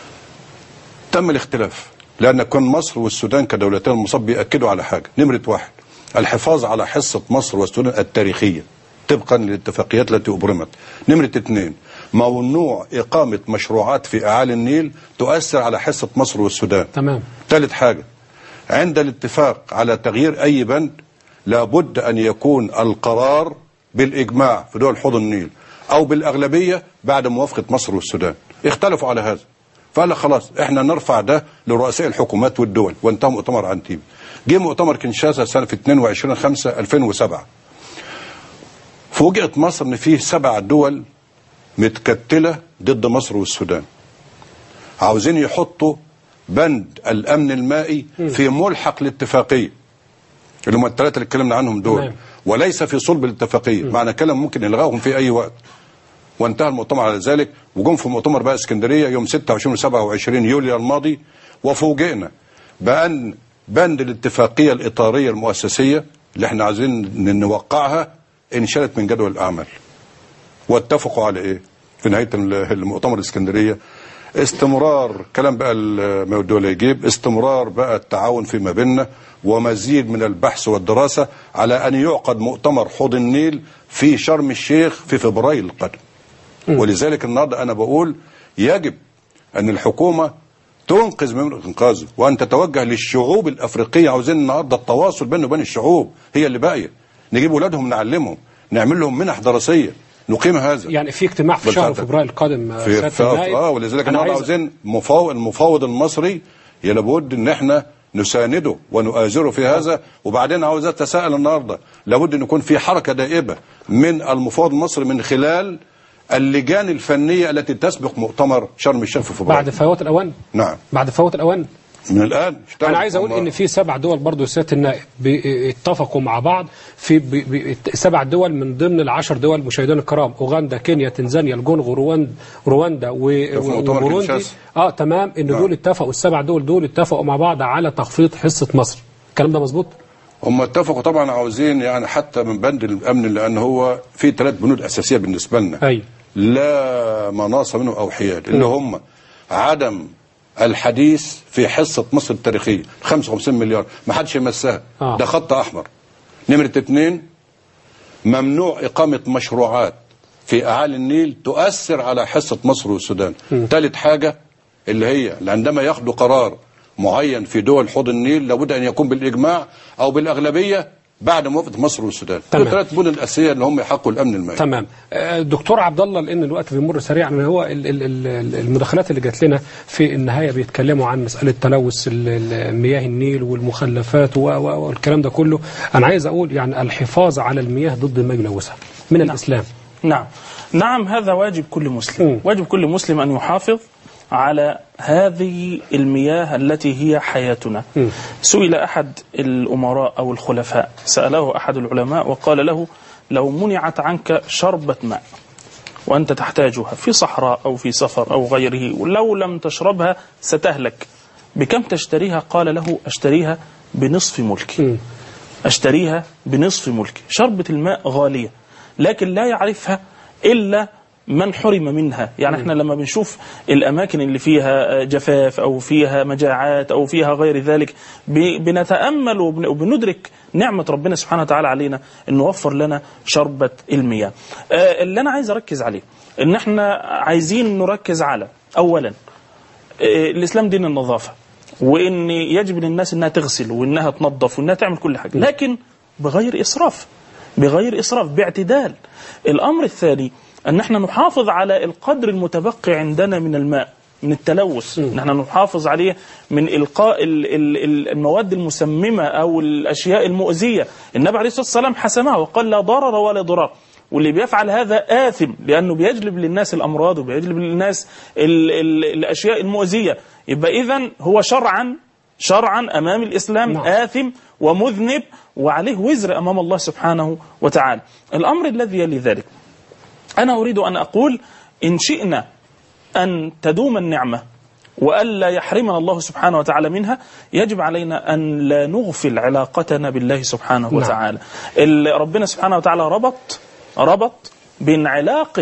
تم الاختلاف لان كان مصر والسودان كدولتين المصاب بياكدوا على حاجه نمره واحد الحفاظ على حصه مصر والسودان التاريخيه طبقا للاتفاقيات التي ابرمت نمره اثنين ممنوع اقامه مشروعات في اعالي النيل تؤثر على حصه مصر والسودان
تمام
ثالث حاجة عند الاتفاق على تغيير أي بند لابد أن يكون القرار بالإجماع في دول حوض النيل أو بالأغلبية بعد موافقة مصر والسودان اختلفوا على هذا فقال لك خلاص احنا نرفع ده لرؤساء الحكومات والدول وانتهى مؤتمر عنتيب جه مؤتمر كنشاسا سنة في 22 5 2007 فوجئت مصر ان فيه سبع دول متكتلة ضد مصر والسودان عاوزين يحطوا بند الامن المائي في ملحق الاتفاقيه اللي هم الثلاثه اللي اتكلمنا عنهم دول
تمام.
وليس في صلب الاتفاقيه معنى كلام ممكن الغائهم في اي وقت وانتهى المؤتمر على ذلك وجم في مؤتمر بقى اسكندريه يوم 26 و 27 يوليو الماضي وفوجئنا بان بند الاتفاقيه الاطاريه المؤسسيه اللي احنا عايزين نوقعها انشالت من جدول الاعمال واتفقوا على ايه في نهايه المؤتمر الاسكندريه استمرار كلام بقى ال- ما الدول يجيب استمرار بقى التعاون فيما بيننا ومزيد من البحث والدراسه على ان يعقد مؤتمر حوض النيل في شرم الشيخ في فبراير القادم ولذلك النهارده انا بقول يجب ان الحكومه تنقذ من انقاذه وان تتوجه للشعوب الافريقيه عاوزين النهارده التواصل بينه وبين الشعوب هي اللي باقيه نجيب اولادهم نعلمهم نعمل لهم منح دراسيه نقيم هذا
يعني في اجتماع في شهر
بالفعل.
فبراير القادم آه،
في,
سيادة
في
النائب.
اه ولذلك
أنا
النهارده
عايز-
عاوزين مفاوض المفاوض المصري يا لابد ان احنا نسانده ونؤازره في هذا وبعدين عاوز اتساءل النهارده لابد ان يكون في حركه دائبه من المفاوض المصري من خلال اللجان الفنيه التي تسبق مؤتمر شرم الشيخ في فبراير
بعد فوات الاوان
نعم
بعد فوات الاوان
من الان اشتغل
انا عايز اقول
هم-
ان في سبع دول برضو سياده النائب بي- اتفقوا مع بعض في بي- بي- سبع دول من ضمن العشر دول مشاهدينا الكرام اوغندا كينيا تنزانيا الجونغو رواندا رواندا و-
في مؤتمر
وبوروندي
كينشاسا.
اه تمام ان دول اتفقوا السبع دول دول اتفقوا مع بعض على تخفيض حصه مصر الكلام ده مظبوط
هم اتفقوا طبعا عاوزين يعني حتى من بند الامن لان هو في ثلاث بنود اساسيه بالنسبه لنا
ايوه
لا مناص منهم او حياد اللي هم عدم الحديث في حصه مصر التاريخيه 55 مليار ما حدش يمسها
آه.
ده خط احمر نمره اثنين ممنوع اقامه مشروعات في اعالي النيل تؤثر على حصه مصر والسودان ثالث حاجه اللي هي عندما ياخدوا قرار معين في دول حوض النيل لابد ان يكون بالاجماع او بالاغلبيه بعد موافقه مصر والسودان
تمام.
دول ثلاث بنود اساسيه اللي هم يحققوا الامن المائي
تمام آه، دكتور عبد الله لان الوقت بيمر سريعا هو ال- ال- ال- المداخلات اللي جات لنا في النهايه بيتكلموا عن مساله تلوث ال- ال- مياه النيل والمخلفات و- و- والكلام ده كله انا عايز اقول يعني الحفاظ على المياه ضد ما يلوثها من الاسلام
نعم نعم هذا واجب كل مسلم
مم.
واجب كل مسلم أن يحافظ على هذه المياه التي هي حياتنا
مم.
سئل أحد الأمراء أو الخلفاء سأله أحد العلماء وقال له لو منعت عنك شربة ماء وأنت تحتاجها في صحراء أو في سفر أو غيره ولو لم تشربها ستهلك بكم تشتريها قال له أشتريها بنصف ملكي
مم.
أشتريها بنصف ملكي شربة الماء غالية لكن لا يعرفها إلا من حرم منها يعني احنا لما بنشوف الأماكن اللي فيها جفاف أو فيها مجاعات أو فيها غير ذلك ب- بنتأمل وبن- وبندرك نعمة ربنا سبحانه وتعالى علينا أنه وفر لنا شربة المياه آه، اللي أنا عايز أركز عليه أن احنا عايزين نركز على أولا آه، الإسلام دين النظافة وان يجب للناس انها تغسل وانها تنظف وانها تعمل كل حاجه لكن بغير اسراف بغير اسراف باعتدال الامر الثاني ان احنا نحافظ على القدر المتبقي عندنا من الماء من التلوث ان احنا نحافظ عليه من القاء ال- ال- ال- المواد المسممه او الاشياء المؤذيه النبي عليه الصلاه والسلام حسمها وقال لا ضرر ولا ضرار واللي بيفعل هذا آثم لأنه بيجلب للناس الأمراض وبيجلب للناس ال ال الأشياء المؤذية يبقى إذا هو شرعا شرعا أمام الإسلام
نعم.
آثم ومذنب وعليه وزر أمام الله سبحانه وتعالى الأمر الذي يلي ذلك أنا أريد أن أقول إن شئنا أن تدوم النعمة وألا يحرمنا الله سبحانه وتعالى منها يجب علينا أن لا نغفل علاقتنا بالله سبحانه
نعم.
وتعالى ال- ربنا سبحانه وتعالى ربط ربط بين علاقة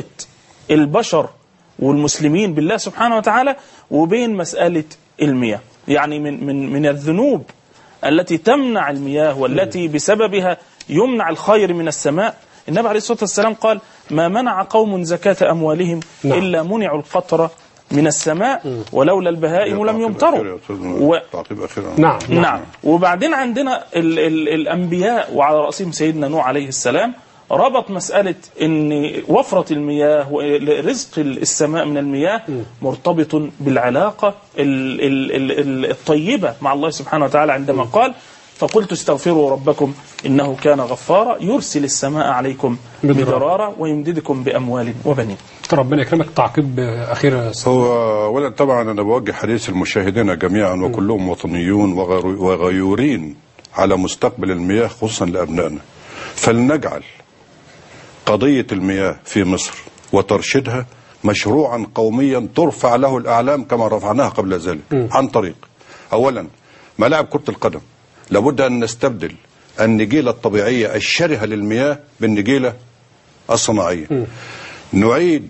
البشر والمسلمين بالله سبحانه وتعالى وبين مسألة المياه يعني من, من, من الذنوب التي تمنع المياه والتي بسببها يمنع الخير من السماء النبي عليه الصلاة والسلام قال ما منع قوم زكاة أموالهم
نعم.
إلا منعوا القطر من السماء ولولا البهائم لم يمطروا و...
تعقيب اخير
نعم
نعم وبعدين عندنا ال ال الأنبياء وعلى رأسهم سيدنا نوح عليه السلام ربط مسألة أن وفرة المياه ورزق السماء من المياه مرتبط بالعلاقة ال ال ال ال الطيبة مع الله سبحانه وتعالى عندما قال فقلت استغفروا ربكم إنه كان غفارا يرسل السماء عليكم
مدرارا.
مدرارا ويمددكم بأموال وبنين
ربنا يكرمك تعقيب آه، اخير يا أستاذ.
هو اولا طبعا انا بوجه حديث المشاهدين جميعا وكلهم وطنيون وغير- وغيورين على مستقبل المياه خصوصا لابنائنا فلنجعل قضيه المياه في مصر وترشيدها مشروعا قوميا ترفع له الأعلام كما رفعناها قبل ذلك عن طريق أولا ملاعب كرة القدم لابد أن نستبدل النجيلة الطبيعية الشرهة للمياه بالنجيلة الصناعية نعيد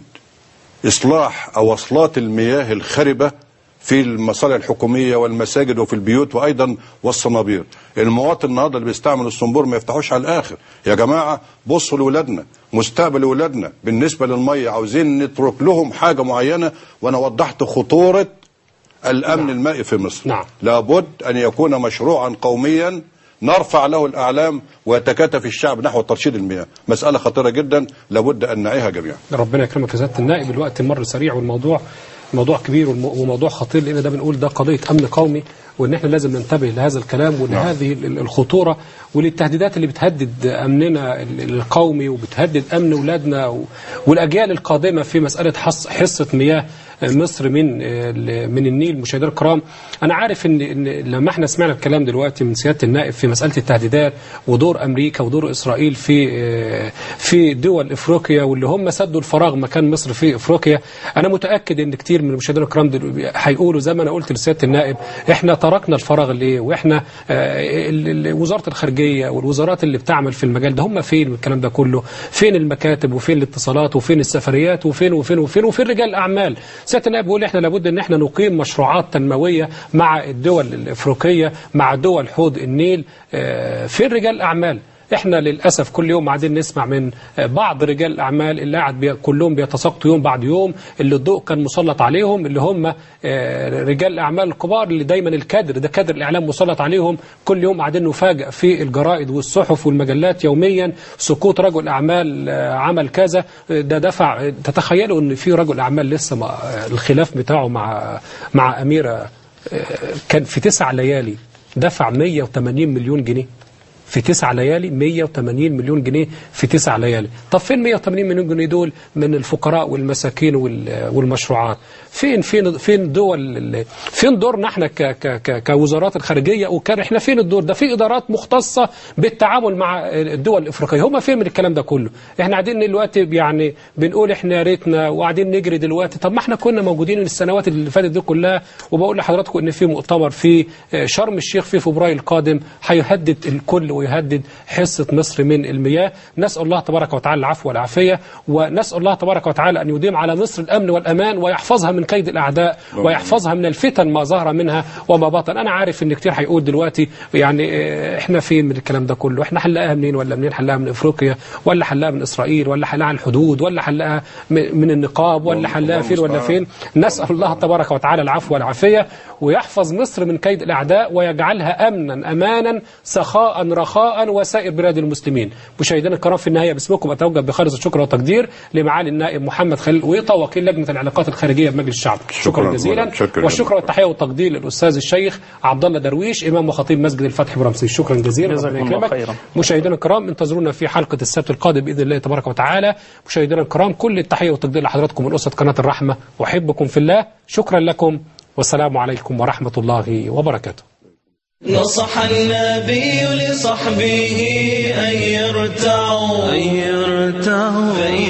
إصلاح أوصلات المياه الخربة في المصالح الحكومية والمساجد وفي البيوت وأيضا والصنابير المواطن النهارده اللي بيستعمل الصنبور ما يفتحوش على الآخر يا جماعة بصوا لولادنا مستقبل ولادنا بالنسبة للمية عاوزين نترك لهم حاجة معينة وأنا وضحت خطورة الأمن المائي في مصر
نعم.
لابد أن يكون مشروعا قوميا نرفع له الأعلام ويتكاتف الشعب نحو ترشيد المياه مسألة خطيرة جدا لابد أن نعيها جميعا
ربنا يكرمك يا سياده النائب الوقت مر سريع والموضوع موضوع كبير والم- وموضوع خطير لان ده بنقول ده قضيه امن قومي وان احنا لازم ننتبه لهذا الكلام ولهذه ال- الخطوره وللتهديدات اللي بتهدد امننا ال- القومي وبتهدد امن اولادنا و- والاجيال القادمه في مساله حص- حصه مياه مصر من ال- من النيل مشاهدينا الكرام انا عارف ان ان لما احنا سمعنا الكلام دلوقتي من سياده النائب في مساله التهديدات ودور امريكا ودور اسرائيل في في دول افريقيا واللي هم سدوا الفراغ مكان مصر في افريقيا انا متاكد ان كتير من المشاهدين الكرام دل- هيقولوا زي ما انا قلت لسياده النائب احنا تركنا الفراغ ليه واحنا آه، ال- ال- وزاره الخارجيه والوزارات اللي بتعمل في المجال ده هم فين من الكلام ده كله فين المكاتب وفين الاتصالات وفين السفريات وفين وفين وفين وفين رجال الاعمال سياده النائب بيقول احنا لابد ان احنا نقيم مشروعات تنمويه مع الدول الافريقيه مع دول حوض النيل آه، فين رجال الاعمال احنا للاسف كل يوم قاعدين نسمع من بعض رجال الاعمال اللي قاعد بي كلهم بيتساقطوا يوم بعد يوم اللي الضوء كان مسلط عليهم اللي هم آه، رجال الاعمال الكبار اللي دايما الكادر ده كادر الاعلام مسلط عليهم كل يوم قاعدين نفاجئ في الجرائد والصحف والمجلات يوميا سقوط رجل اعمال آه، عمل كذا آه، ده دفع تتخيلوا ان في رجل اعمال لسه مع آه، الخلاف بتاعه مع مع اميره آه، كان في تسع ليالي دفع 180 مليون جنيه في تسع ليالي 180 مليون جنيه في تسع ليالي طب فين 180 مليون جنيه دول من الفقراء والمساكين وال- والمشروعات فين فين فين دول ال- فين دورنا احنا ك ك ك كوزارات الخارجيه وكان احنا فين الدور ده في ادارات مختصه بالتعامل مع الدول الافريقيه هم فين من الكلام ده كله احنا قاعدين دلوقتي يعني بنقول احنا يا ريتنا وقاعدين نجري دلوقتي طب ما احنا كنا موجودين السنوات اللي فاتت دي كلها وبقول لحضراتكم ان في مؤتمر في شرم الشيخ في فبراير القادم هيهدد الكل ويهدد حصه مصر من المياه نسال الله تبارك وتعالى العفو والعافيه ونسال الله تبارك وتعالى ان يديم على مصر الامن والامان ويحفظها من كيد الاعداء ويحفظها من الفتن ما ظهر منها وما بطن انا عارف ان كتير هيقول دلوقتي يعني اه، احنا فين من الكلام ده كله احنا حلقاها منين ولا منين حلقاها من افريقيا ولا حلقاها من اسرائيل ولا حلقاها على الحدود ولا حلقاها من من النقاب ولا حلقاها فين ولا فين نسال الله تبارك وتعالى العفو والعافيه ويحفظ مصر من كيد الاعداء ويجعلها امنا امانا سخاء رخاء وسائر بلاد المسلمين مشاهدينا الكرام في النهايه باسمكم اتوجه بخالص الشكر والتقدير لمعالي النائب محمد خليل ويطا وكيل لجنه العلاقات الخارجيه بمجلس الشعب شكرا,
شكراً
جزيلا
مولانا. شكراً
والشكر والتحيه والتقدير للاستاذ الشيخ عبد الله درويش امام وخطيب مسجد الفتح برمسيس شكرا جزيلا
جزاكم
ربنا
الله
يكرمك.
خيرا.
مشاهدينا الكرام انتظرونا في حلقه السبت القادم باذن الله تبارك وتعالى مشاهدينا الكرام كل التحيه والتقدير لحضراتكم من اسره قناه الرحمه احبكم في الله شكرا لكم والسلام عليكم ورحمه الله وبركاته
نصح النبي لصحبه أن يرتعوا